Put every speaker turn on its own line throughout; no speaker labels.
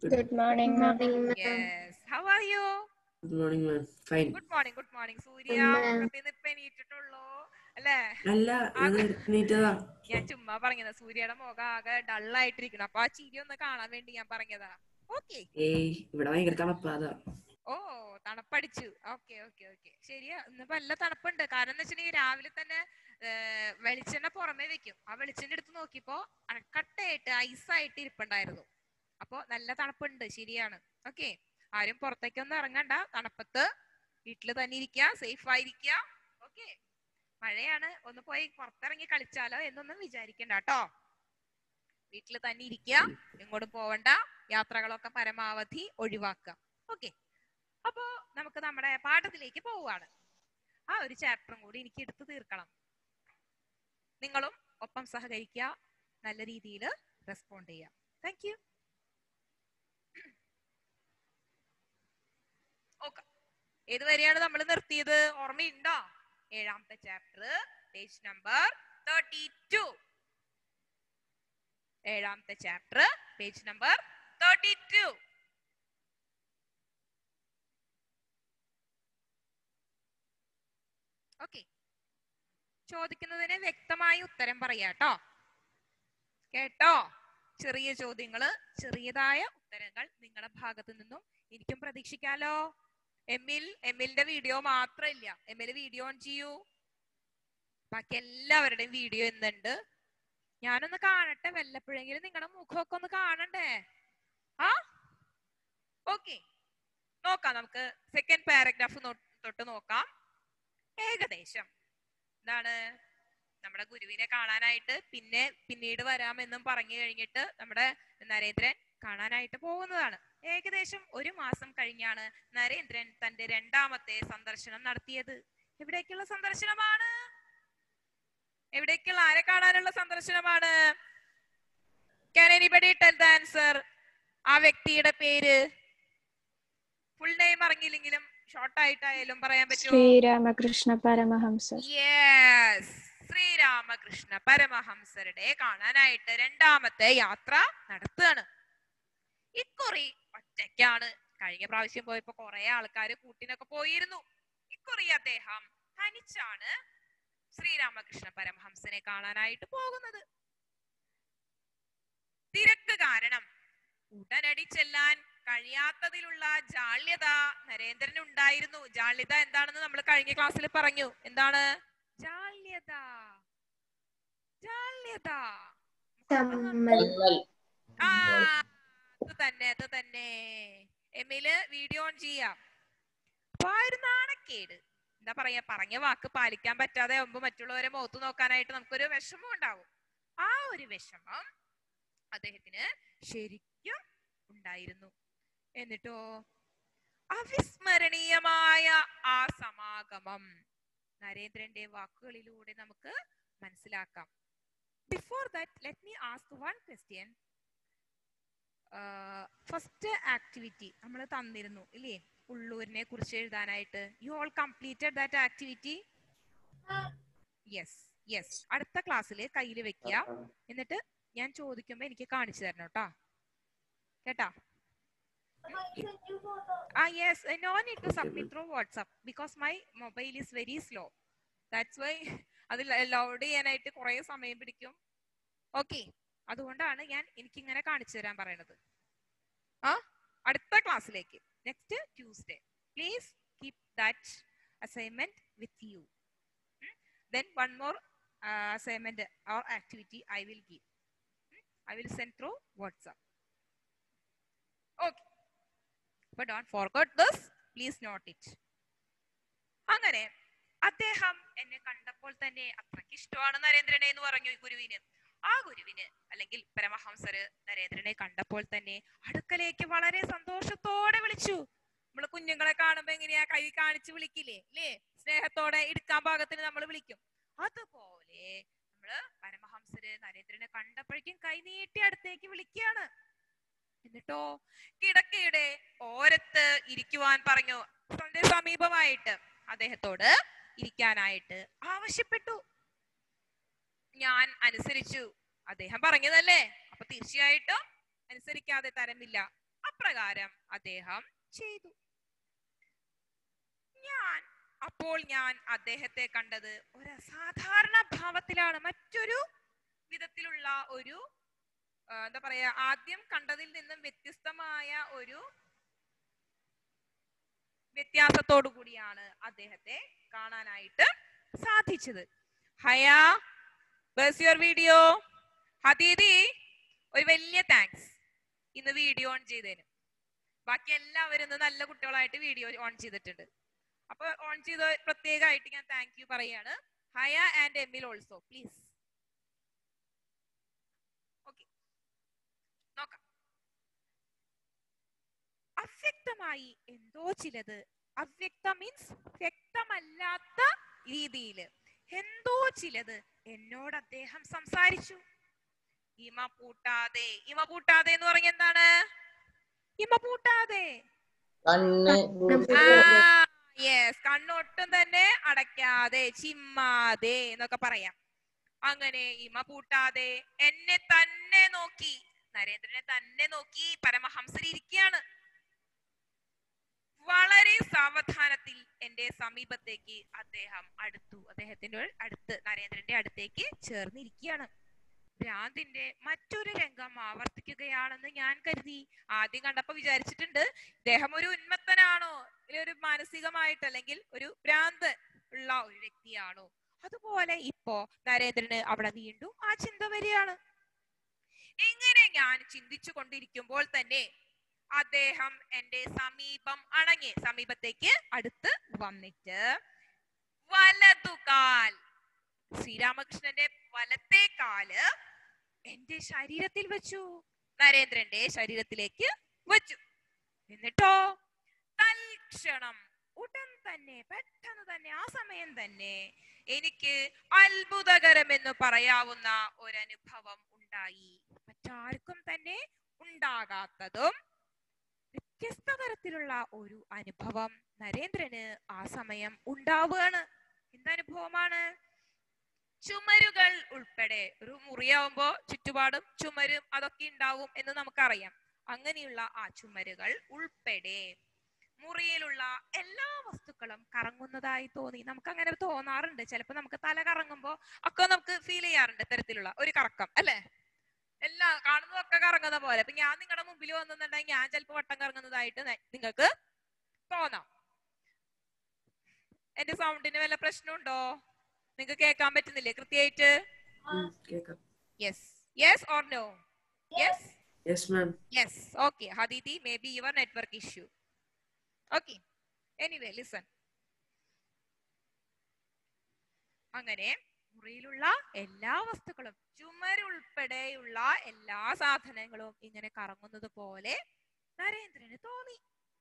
Good morning, ma'am.
Yes. How are you?
Good morning, ma'am. Fine.
Good morning, good morning. Surya
Good morning.
ഉറക്കത്തിൽ നിന്ന് ഇപ്പൊ എണീറ്റിട്ടുള്ളൂ അല്ലേ
അല്ല ഞാൻ എണീറ്റതാ
ഞാൻ ചുമ്മാ പറഞ്ഞതാ സൂര്യയുടെ മുഖം ആകെ ഡൾ ആയിട്ടിരിക്കണം അപ്പൊ ആ ചിരി ഒന്ന് കാണാൻ വേണ്ടി ഞാൻ പറഞ്ഞതാ ഓക്കെ
ഏയ് ഇവിടെ ഭയങ്കര തണുപ്പാതാ
ഓ തണുപ്പടിച്ചു ഓക്കെ ഓക്കെ ഓക്കെ ശരിയാ ഇന്നിപ്പോ നല്ല തണുപ്പുണ്ട് കാരണം എന്ന് വെച്ചിട്ടുണ്ടെങ്കിൽ രാവിലെ തന്നെ ഏർ, വെളിച്ചെണ്ണ പുറമേ വെക്കും ആ വെളിച്ചെണ്ണ എടുത്ത് നോക്കിയപ്പോ കട്ടയായിട്ട് ഐസായിട്ട് ഇരിപ്പുണ്ടായിരുന്നു അപ്പൊ നല്ല തണുപ്പുണ്ട് ശരിയാണ് ഓക്കെ ആരും പുറത്തേക്കൊന്നും ഇറങ്ങണ്ട തണുപ്പത്ത് വീട്ടിൽ തന്നെ ഇരിക്കുക സേഫ് ആയിരിക്കുക ഓക്കെ മഴയാണ് ഒന്ന് പോയി പുറത്തിറങ്ങി കളിച്ചാലോ എന്നൊന്നും വിചാരിക്കണ്ട കേട്ടോ വീട്ടിൽ തന്നെ ഇരിക്കുക എങ്ങോട്ടും പോവണ്ട യാത്രകളൊക്കെ പരമാവധി ഒഴിവാക്കുക ഓക്കെ അപ്പോ നമുക്ക് നമ്മുടെ പാഠത്തിലേക്ക് പോവുകയാണ് ആ ഒരു ചാപ്റ്ററും കൂടി എനിക്ക് എടുത്തു തീർക്കണം നിങ്ങളും ഒപ്പം സഹകരിക്കുക നല്ല രീതിയിൽ റെസ്പോണ്ട് ചെയ്യുക താങ്ക് യു ഓക്കെ ഏതുവരെയാണ് നമ്മൾ നിർത്തിയത് ഓർമ്മയുണ്ടോ ഏഴാമത്തെ chapter page number thirty two ഏഴാമത്തെ chapter page number thirty two okay ചോദിക്കുന്നതിന് വ്യക്തമായ ഉത്തരം പറയാട്ടോ കേട്ടോ ചെറിയ ചോദ്യങ്ങള് ചെറിയതായ ഉത്തരങ്ങൾ നിങ്ങളുടെ ഭാഗത്ത് നിന്നും എനിക്കും പ്രതീക്ഷിക്കാലോ എമ്മിൽ എമ്മിലിന്റെ വീഡിയോ മാത്രമില്ല എമ്മിൽ വീഡിയോ ഓൺ ചെയ്യൂ ബാക്കി എല്ലാവരുടെയും വീഡിയോ ഇന്നുണ്ട് ഞാനൊന്ന് കാണട്ടെ വല്ലപ്പോഴെങ്കിലും നിങ്ങളുടെ മുഖമൊക്കെ ഒന്ന് കാണണ്ടേ ആ ഓക്കെ നോക്കാം നമുക്ക് സെക്കൻഡ് പാരഗ്രാഫ് തൊട്ട് നോക്കാം ഏകദേശം എന്താണ് നമ്മുടെ ഗുരുവിനെ കാണാനായിട്ട് പിന്നെ പിന്നീട് വരാമെന്നും പറഞ്ഞു കഴിഞ്ഞിട്ട് നമ്മുടെ നരേന്ദ്രൻ കാണാനായിട്ട് പോകുന്നതാണ് ഏകദേശം ഒരു മാസം കഴിഞ്ഞാണ് നരേന്ദ്രൻ തന്റെ രണ്ടാമത്തെ സന്ദർശനം നടത്തിയത് എവിടേക്കുള്ള സന്ദർശനമാണ് എവിടേക്കുള്ള ആരെ കാണാനുള്ള സന്ദർശനമാണ് can anybody tell the answer ആ വ്യക്തിയുടെ പേര് ഫുൾ നെയിം അറിഞ്ഞില്ലെങ്കിലും ഷോർട്ട് ആയിട്ടായാലും പറയാൻ പറ്റുമോ
Sri Ramakrishna Paramahamsa.
Yes Sri Ramakrishna പരമഹംസരുടെ കാണാനായിട്ട് രണ്ടാമത്തെ യാത്ര നടത്തുകയാണ് ഇക്കുറി ഒറ്റയ്ക്കാണ് കഴിഞ്ഞ പ്രാവശ്യം പോയപ്പോ കുറെ ആൾക്കാര് കൂട്ടിനൊക്കെ പോയിരുന്നു ഇക്കുറി അദ്ദേഹം തനിച്ചാണ് ശ്രീരാമകൃഷ്ണ പരമഹംസനെ കാണാനായിട്ട് പോകുന്നത് തിരക്ക് കാരണം ഉടനടി ചെല്ലാൻ കഴിയാത്തതിലുള്ള ജാള്യത നരേന്ദ്രന് ഉണ്ടായിരുന്നു ജാള്യത എന്താണെന്ന് നമ്മൾ കഴിഞ്ഞ ക്ലാസ്സിൽ പറഞ്ഞു എന്താണ് ജാള്യത ജാള്യത ആ അത് തന്നെ അത് തന്നെ എമ്മില് വീഡിയോ ഓൺ ചെയ്യാം അപ്പൊ ആ ഒരു നാണക്കേട് എന്താ പറയാ പറഞ്ഞ വാക്ക് പാലിക്കാൻ പറ്റാതെ ആവുമ്പോ മറ്റുള്ളവരെ മുഖത്ത് നോക്കാനായിട്ട് നമുക്കൊരു വിഷമം ഉണ്ടാവും ആ ഒരു വിഷമം അദ്ദേഹത്തിന് ശരിക്കും ഉണ്ടായിരുന്നു എന്നിട്ടോ അവിസ്മരണീയമായ ആ സമാഗമം നരേന്ദ്രന്റെ വാക്കുകളിലൂടെ നമുക്ക് മനസ്സിലാക്കാം before that let me ask one question first activity നമ്മൾ തന്നിരുന്നു ഇല്ലേ ഉള്ളൂരിനെ കുറിച്ച് എഴുതാനായിട്ട് you all completed that activity yes yes അടുത്ത ക്ലാസ്സിൽ കയ്യിൽ വെക്കുക എന്നിട്ട് ഞാൻ ചോദിക്കുമ്പോ എനിക്ക് കാണിച്ചു തരണം കേട്ടോ കേട്ടാ ആ yes no need to submit through WhatsApp because my mobile is very slow that's why അത് ലോഡ് ചെയ്യാനായിട്ട് കുറെ സമയം പിടിക്കും ഓക്കെ അതുകൊണ്ടാണ് ഞാൻ എനിക്ക് ഇങ്ങനെ കാണിച്ചു തരാൻ പറയണത് ആ അടുത്ത ക്ലാസ്സിലേക്ക് next Tuesday please keep that assignment with you then one more assignment or activity I will give I will send through WhatsApp okay അപ്പൊ don't forgot this please note it അങ്ങനെ അദ്ദേഹം എന്നെ കണ്ടപ്പോൾ തന്നെ അത്രയ്ക്ക് ഇഷ്ടമാണ് നരേന്ദ്രനെ എന്ന് പറഞ്ഞു ഈ ഗുരുവിന് ആ ഗുരുവിന് അല്ലെങ്കിൽ പരമഹംസര് നരേന്ദ്രനെ കണ്ടപ്പോൾ തന്നെ അടുക്കലേക്ക് വളരെ സന്തോഷത്തോടെ വിളിച്ചു നമ്മള് കുഞ്ഞുങ്ങളെ കാണുമ്പോ എങ്ങനെയാ കൈ കാണിച്ച് വിളിക്കില്ലേ അല്ലേ സ്നേഹത്തോടെ എടുക്കാൻ പാകത്തിന് നമ്മൾ വിളിക്കും അതുപോലെ നമ്മള് പരമഹംസര് നരേന്ദ്രനെ കണ്ടപ്പോഴേക്കും കൈ നീട്ടി അടുത്തേക്ക് വിളിക്കുകയാണ് എന്നിട്ടോ കിടക്കയുടെ ഓരത്ത് ഇരിക്കുവാൻ പറഞ്ഞു തന്റെ സമീപമായിട്ട് അദ്ദേഹത്തോട് ഇരിക്കാനായിട്ട് ആവശ്യപ്പെട്ടു ഞാൻ അനുസരിച്ചു അദ്ദേഹം പറഞ്ഞതല്ലേ അപ്പൊ തീർച്ചയായിട്ടും അനുസരിക്കാതെ തരമില്ല അപ്രകാരം അദ്ദേഹം ചെയ്തു ഞാൻ അപ്പോൾ ഞാൻ അദ്ദേഹത്തെ കണ്ടത് ഒരു അസാധാരണ ഭാവത്തിലാണ് മറ്റൊരു വിധത്തിലുള്ള ഒരു ആ, എന്താ പറയാ ആദ്യം കണ്ടതിൽ നിന്നും വ്യത്യസ്തമായ ഒരു വ്യത്യാസത്തോടു കൂടിയാണ് അദ്ദേഹത്തെ കാണാനായിട്ട് സാധിച്ചത് ഹയ ബസ് യുവർ വീഡിയോ ഹദീദി ഒരു വലിയ താങ്ക്സ് ഇന്ന് വീഡിയോ ഓൺ ചെയ്തതിന് ബാക്കി എല്ലാവരും ഇന്ന് നല്ല കുട്ടികളായിട്ട് വീഡിയോ ഓൺ ചെയ്തിട്ടുണ്ട് അപ്പൊ ഓൺ ചെയ്ത പ്രത്യേകമായിട്ട് ഞാൻ താങ്ക് യു പറയാണ് Haya and Emil also please okay നോക്കാം അവ്യക്തമായി എന്തോ ചിലത് അവ്യക്ത മീൻസ് വ്യക്തമല്ലാത്ത രീതിയിൽ എന്തോ ചിലത് എന്നോട് അദ്ദേഹം സംസാരിച്ചു ഇമ പൂട്ടാതെ ഇമ പൂട്ടാതെ എന്ന് പറഞ്ഞ എന്താണ് ഇമ പൂട്ടാതെ
കണ്ണ്
യെസ് കണ്ണൊട്ടും തന്നെ അടയ്ക്കാതെ ചിമ്മാതെ എന്നൊക്കെ പറയാം അങ്ങനെ ഇമ പൂട്ടാതെ എന്നെ തന്നെ നോക്കി നരേന്ദ്രനെ തന്നെ നോക്കി പരമഹംസൻ ഇരിക്കുകയാണ് വളരെ സാവധാനത്തിൽ എന്റെ സമീപത്തേക്ക് അദ്ദേഹം അടുത്തു അദ്ദേഹത്തിന്റെ അടുത്ത് നരേന്ദ്രന്റെ അടുത്തേക്ക് ചേർന്നിരിക്കുകയാണ് ഭ്രാന്തിന്റെ മറ്റൊരു രംഗം ആവർത്തിക്കുകയാണെന്ന് ഞാൻ കരുതി ആദ്യം കണ്ടപ്പോ വിചാരിച്ചിട്ടുണ്ട് ഇദ്ദേഹം ഒരു ഉന്മത്തനാണോ ഇല്ല ഒരു മാനസികമായിട്ട് അല്ലെങ്കിൽ ഒരു ഭ്രാന്ത് ഉള്ള ഒരു വ്യക്തിയാണോ അതുപോലെ ഇപ്പോ നരേന്ദ്രന് അവിടെ വീണ്ടും ആ ചിന്ത വരികയാണ് ഇങ്ങനെ ഞാൻ ചിന്തിച്ചു കൊണ്ടിരിക്കുമ്പോൾ തന്നെ അദ്ദേഹം എന്റെ സമീപം അണങ്ങി സമീപത്തേക്ക് അടുത്ത് വന്നിട്ട് വലതുകാൽ ശ്രീരാമകൃഷ്ണന്റെ വലത്തെ കാല് എന്റെ ശരീരത്തിൽ വെച്ചു നരേന്ദ്രന്റെ ശരീരത്തിലേക്ക് വെച്ചു എന്നിട്ടോ തൽക്ഷണം ഉടൻ തന്നെ പെട്ടെന്ന് തന്നെ ആ സമയം തന്നെ എനിക്ക് അത്ഭുതകരം എന്ന് പറയാവുന്ന ഒരനുഭവം ഉണ്ടായി മറ്റാർക്കും തന്നെ ഉണ്ടാകാത്തതും വ്യത്യസ്ത തരത്തിലുള്ള ഒരു അനുഭവം നരേന്ദ്രന് ആ സമയം ഉണ്ടാവുകയാണ് എന്തനുഭവമാണ് ചുമരുകൾ ഉൾപ്പെടെ ഒരു മുറിയാവുമ്പോ ചുറ്റുപാടും ചുമരും അതൊക്കെ ഉണ്ടാവും എന്ന് നമുക്കറിയാം അങ്ങനെയുള്ള ആ ചുമരുകൾ ഉൾപ്പെടെ മുറിയിലുള്ള എല്ലാ വസ്തുക്കളും കറങ്ങുന്നതായി തോന്നി നമുക്ക് അങ്ങനെ തോന്നാറുണ്ട് ചിലപ്പോ നമുക്ക് തല കറങ്ങുമ്പോ ഒക്കെ നമുക്ക് ഫീൽ ചെയ്യാറുണ്ട് ഇത്തരത്തിലുള്ള ഒരു കറക്കം അല്ലെ എല്ലാ കാണുന്നതൊക്കെ കറങ്ങുന്ന പോലെ ഇപ്പൊ ഞാൻ നിങ്ങളുടെ മുമ്പിൽ വന്നിട്ടുണ്ടെങ്കിൽ ഞാൻ ചിലപ്പോ വട്ടം കറങ്ങുന്നതായിട്ട് നിങ്ങൾക്ക് തോന്നാം എന്റെ സൗണ്ടിന് വല്ല പ്രശ്നമുണ്ടോ നിങ്ങൾക്ക് കേൾക്കാൻ പറ്റുന്നില്ലേ കൃത്യമായിട്ട്
ഉം, കേക്കാം
yes yes or no yes
yes ma'am
yes okay Hadeethi may be your network issue okay anyway listen അങ്ങനെ മുറിയിലുള്ള എല്ലാ വസ്തുക്കളും ചുമരുൾപ്പെടെയുള്ള എല്ലാ സാധനങ്ങളും ഇങ്ങനെ കറങ്ങുന്നത് പോലെ നരേന്ദ്രന് തോന്നി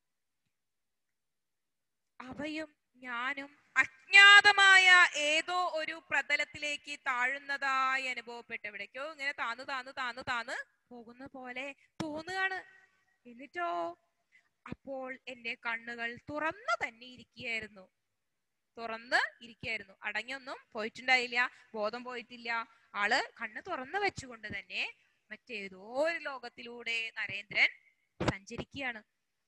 അവയും ഞാനും അജ്ഞാതമായ ഏതോ ഒരു പ്രതലത്തിലേക്ക് താഴുന്നതായി അനുഭവപ്പെട്ടു എവിടേക്കോ ഇങ്ങനെ താന്ന് താന്ന് താന്ന് താന്ന് പോകുന്ന പോലെ തോന്നുകയാണ് എന്നിട്ടോ അപ്പോൾ എന്റെ കണ്ണുകൾ തുറന്നു തന്നെ ഇരിക്കുകയായിരുന്നു തുറന്ന് ഇരിക്കുകയായിരുന്നു അടങ്ങിയൊന്നും പോയിട്ടുണ്ടായില്ല ബോധം പോയിട്ടില്ല ആള് കണ്ണ് തുറന്നു വെച്ചുകൊണ്ട് തന്നെ മറ്റേതോ ഒരു ലോകത്തിലൂടെ നരേന്ദ്രൻ സഞ്ചരിക്കുകയാണ്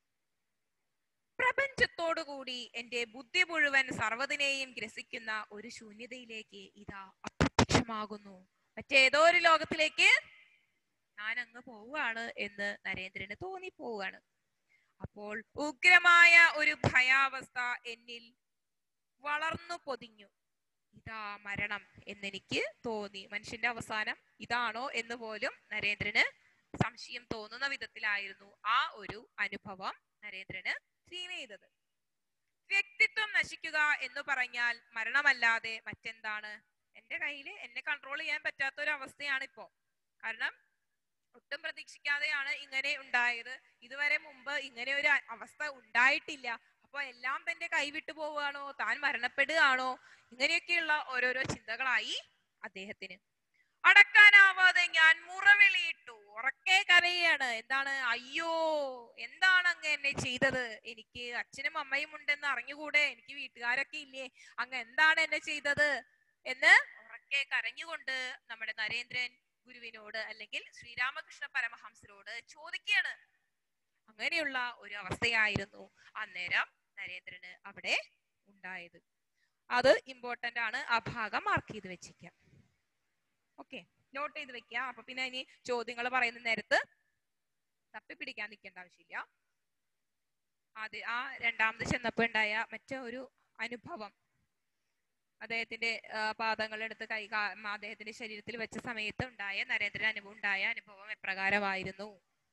പ്രപഞ്ചത്തോടുകൂടി എന്റെ ബുദ്ധി മുഴുവൻ സർവ്വതിനെയും ഗ്രസിക്കുന്ന ഒരു ശൂന്യതയിലേക്ക് ഇതാ അപ്രത്യക്ഷമാകുന്നു മറ്റേതോ ഒരു ലോകത്തിലേക്ക് ഞാൻ അങ്ങ് പോവുകയാണ് എന്ന് നരേന്ദ്രന് തോന്നിപ്പോവുകയാണ് അപ്പോൾ ഉഗ്രമായ ഒരു ഭയാവസ്ഥ എന്നിൽ വളർന്നു പൊതിഞ്ഞു ഇതാ മരണം എന്നെനിക്ക് തോന്നി മനുഷ്യന്റെ അവസാനം ഇതാണോ എന്ന് പോലും നരേന്ദ്രന് സംശയം തോന്നുന്ന വിധത്തിലായിരുന്നു ആ ഒരു അനുഭവം നരേന്ദ്രന് ഫീൽ ചെയ്തത് വ്യക്തിത്വം നശിക്കുക എന്ന് പറഞ്ഞാൽ മരണമല്ലാതെ മറ്റെന്താണ് എന്റെ കയ്യിൽ എന്നെ കൺട്രോൾ ചെയ്യാൻ പറ്റാത്ത ഒരു അവസ്ഥയാണ് ഇപ്പോ കാരണം ഒട്ടും പ്രതീക്ഷിക്കാതെയാണ് ഇങ്ങനെ ഉണ്ടായത് ഇതുവരെ മുമ്പ് ഇങ്ങനെ ഒരു അ- അവസ്ഥ ഉണ്ടായിട്ടില്ല അപ്പൊ എല്ലാം തന്റെ കൈവിട്ടു പോവുകയാണോ താൻ മരണപ്പെടുകയാണോ ഇങ്ങനെയൊക്കെയുള്ള ഓരോരോ ചിന്തകളായി അദ്ദേഹത്തിന് അടക്കാനാവാതെ ഞാൻ മുറവിളിയിട്ടു ഉറക്കെ കരയാണ് എന്താണ് അയ്യോ എന്താണ് അങ്ങ് എന്നെ ചെയ്തത് എനിക്ക് അച്ഛനും അമ്മയും ഉണ്ടെന്ന് അറിഞ്ഞുകൂടെ എനിക്ക് വീട്ടുകാരൊക്കെ ഇല്ലേ അങ്ങ് എന്താണ് എന്നെ ചെയ്തത് എന്ന് ഉറക്കെ കരഞ്ഞുകൊണ്ട് നമ്മുടെ നരേന്ദ്രൻ ഗുരുവിനോട് അല്ലെങ്കിൽ ശ്രീരാമകൃഷ്ണ പരമഹംസരോട് ചോദിക്കുകയാണ് അങ്ങ് അങ്ങനെയുള്ള ഒരു അവസ്ഥയായിരുന്നു അന്നേരം നരേന്ദ്രന് അവിടെ ഉണ്ടായത് അത് ഇമ്പോർട്ടന്റ് ആണ് ആ ഭാഗം മാർക്ക് ചെയ്ത് വെച്ചിരിക്കാം ഓക്കെ നോട്ട് ചെയ്ത് വെക്കുക അപ്പൊ പിന്നെ ഇനി ചോദ്യങ്ങൾ പറയുന്ന നേരത്ത് തപ്പിപ്പിടിക്കാൻ നിൽക്കേണ്ട ആവശ്യമില്ല അത് ആ രണ്ടാമത് ചെന്നപ്പോ ഉണ്ടായ മറ്റേ ഒരു അനുഭവം അദ്ദേഹത്തിന്റെ ആ, പാദങ്ങളെടുത്ത് കൈ കാ- മ, അദ്ദേഹത്തിന്റെ ശരീരത്തിൽ വെച്ച സമയത്ത് ഉണ്ടായ നരേന്ദ്രൻ അനുഭവം ഉണ്ടായ അനുഭവം എപ്രകാരമായിരുന്നു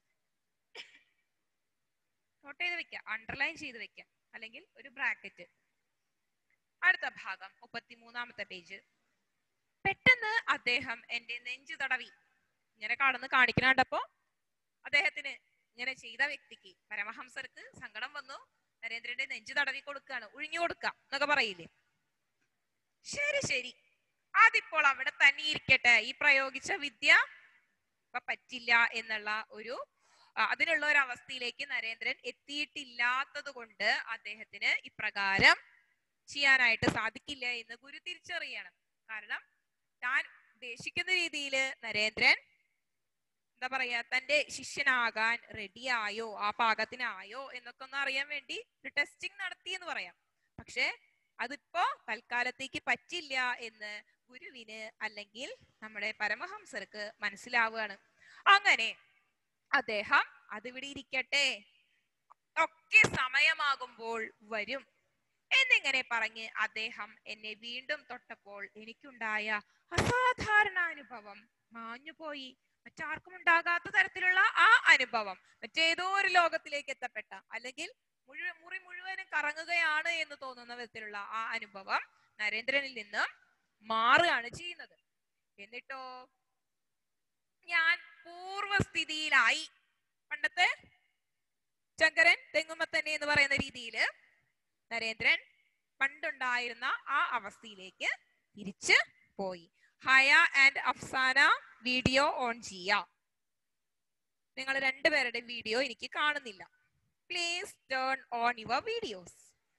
നോട്ട് ചെയ്ത് വെക്കുക അണ്ടർലൈൻ ചെയ്ത് വെക്കുക അല്ലെങ്കിൽ ഒരു ബ്രാക്കറ്റ് അടുത്ത ഭാഗം മുപ്പത്തിമൂന്നാമത്തെ പേജ് പെട്ടെന്ന് അദ്ദേഹം എന്റെ നെഞ്ചു തടവി ഇങ്ങനെ കടന്ന് കാണിക്കണ കണ്ടപ്പോ അദ്ദേഹത്തിന് ഇങ്ങനെ ചെയ്ത വ്യക്തിക്ക് പരമഹംസർക്ക് സങ്കടം വന്നു നരേന്ദ്രന്റെ നെഞ്ചു തടവി കൊടുക്കുകയാണ് ഒഴിഞ്ഞു കൊടുക്കുക എന്നൊക്കെ പറയില്ലേ ശരി ശരി അതിപ്പോൾ അവിടെ തന്നെ ഇരിക്കട്ടെ ഈ പ്രയോഗിച്ച വിദ്യ ഇപ്പൊ പറ്റില്ല എന്നുള്ള ഒരു ആ, അതിനുള്ള ഒരു അവസ്ഥയിലേക്ക് നരേന്ദ്രൻ എത്തിയിട്ടില്ലാത്തത് കൊണ്ട് അദ്ദേഹത്തിന് ഇപ്രകാരം ചെയ്യാനായിട്ട് സാധിക്കില്ല എന്ന് ഗുരു തിരിച്ചറിയണം കാരണം താൻ ഉദ്ദേശിക്കുന്ന രീതിയിൽ നരേന്ദ്രൻ എന്താ പറയാ തന്റെ ശിഷ്യനാകാൻ റെഡിയായോ ആ പാകത്തിനായോ എന്നൊക്കെ ഒന്ന് അറിയാൻ വേണ്ടി ഒരു ടെസ്റ്റിംഗ് നടത്തി എന്ന് പറയാം പക്ഷെ അതിപ്പോ തൽക്കാലത്തേക്ക് പറ്റില്ല എന്ന് ഗുരുവിന് അല്ലെങ്കിൽ നമ്മുടെ പരമഹംസർക്ക് മനസ്സിലാവുകയാണ് അങ്ങനെ അദ്ദേഹം അതിവിടെ ഇരിക്കട്ടെ ഒക്കെ സമയമാകുമ്പോൾ വരും എന്നിങ്ങനെ പറഞ്ഞ് അദ്ദേഹം എന്നെ വീണ്ടും തൊട്ടപ്പോൾ എനിക്കുണ്ടായ അസാധാരണ അനുഭവം മാഞ്ഞുപോയി മറ്റാർക്കും ഉണ്ടാകാത്ത തരത്തിലുള്ള ആ അനുഭവം മറ്റേതോ ഒരു ലോകത്തിലേക്ക് എത്തപ്പെട്ട അല്ലെങ്കിൽ മുഴുവൻ മുറി മുഴുവനും കറങ്ങുകയാണ് എന്ന് തോന്നുന്ന വിധത്തിലുള്ള ആ അനുഭവം നരേന്ദ്രനിൽ നിന്ന് മാറുകയാണ് ചെയ്യുന്നത് എന്നിട്ടോ ഞാൻ പൂർവസ്ഥിതിയിലായി പണ്ടത്തെ ശങ്കരൻ തെങ്ങുമ്മ തന്നെ എന്ന് പറയുന്ന രീതിയില് നരേന്ദ്രൻ പണ്ടുണ്ടായിരുന്ന ആ അവസ്ഥയിലേക്ക് തിരിച്ച് പോയി Haya and Afsana video on ചെയ്യാം നിങ്ങൾ രണ്ടുപേരുടെ വീഡിയോ എനിക്ക് കാണുന്നില്ല please turn on your videos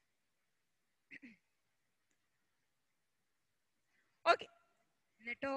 okay എന്നിട്ടോ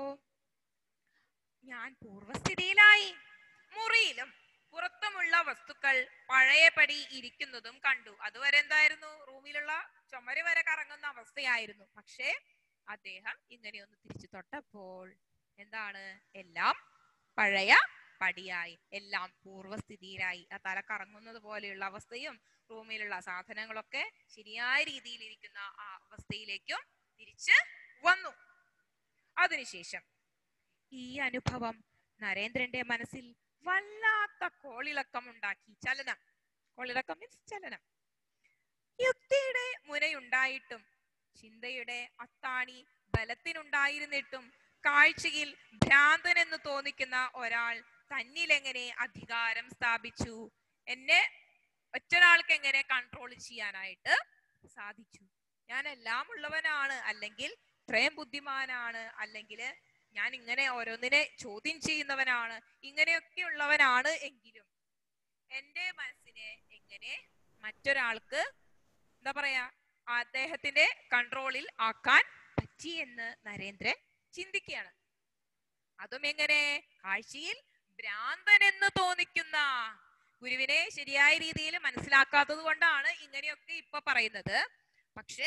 ഞാൻ പൂർവസ്ഥിതിയിലായി മുറിയിലും പുറത്തുമുള്ള വസ്തുക്കൾ പഴയപടി ഇരിക്കുന്നതും കണ്ടു അതുവരെ എന്തായിരുന്നു റൂമിലുള്ള ചുമര് വരെ കറങ്ങുന്ന അവസ്ഥയായിരുന്നു പക്ഷേ അദ്ദേഹം ഇങ്ങനെ ഒന്ന് തിരിച്ചു തൊട്ടപ്പോൾ എന്താണ് എല്ലാം പഴയ പടിയായി എല്ലാം പൂർവ്വസ്ഥിതിയിലായി ആ തല കറങ്ങുന്നത് പോലെയുള്ള അവസ്ഥയും റൂമിലുള്ള സാധനങ്ങളൊക്കെ ശരിയായ രീതിയിൽ ഇരിക്കുന്ന ആ അവസ്ഥയിലേക്കും തിരിച്ച് വന്നു അതിനുശേഷം ഈ അനുഭവം നരേന്ദ്രന്റെ മനസ്സിൽ വല്ലാത്ത കോളിളക്കം ഉണ്ടാക്കി ചലനം കോളിളക്കം മീൻസ് ചലനം യുക്തിയുടെ മുനയുണ്ടായിട്ടും ചിന്തയുടെ അത്താണി ബലത്തിനുണ്ടായിരുന്നിട്ടും കാഴ്ചയിൽ ഭ്രാന്തൻ എന്ന് തോന്നിക്കുന്ന ഒരാൾ തന്നിലെങ്ങനെ അധികാരം സ്ഥാപിച്ചു എന്നെ ഒറ്റൊരാൾക്ക് എങ്ങനെ കൺട്രോൾ ചെയ്യാനായിട്ട് സാധിച്ചു ഞാൻ എല്ലാം ഉള്ളവനാണ് അല്ലെങ്കിൽ ഇത്രയും ബുദ്ധിമാനാണ് അല്ലെങ്കിൽ ഞാൻ ഇങ്ങനെ ഓരോന്നിനെ ചോദ്യം ചെയ്യുന്നവനാണ് ഇങ്ങനെയൊക്കെ ഉള്ളവനാണ് എങ്കിലും എന്റെ മനസ്സിനെ എങ്ങനെ മറ്റൊരാൾക്ക് എന്താ പറയാ അദ്ദേഹത്തിന്റെ കൺട്രോളിൽ ആക്കാൻ പറ്റി എന്ന് നരേന്ദ്രൻ ചിന്തിക്കുകയാണ് അതും എങ്ങനെ കാഴ്ചയിൽ ഭ്രാന്തൻ എന്ന് തോന്നിക്കുന്ന ഗുരുവിനെ ശരിയായ രീതിയിൽ മനസ്സിലാക്കാത്തത് കൊണ്ടാണ് ഇങ്ങനെയൊക്കെ ഇപ്പൊ പറയുന്നത് പക്ഷേ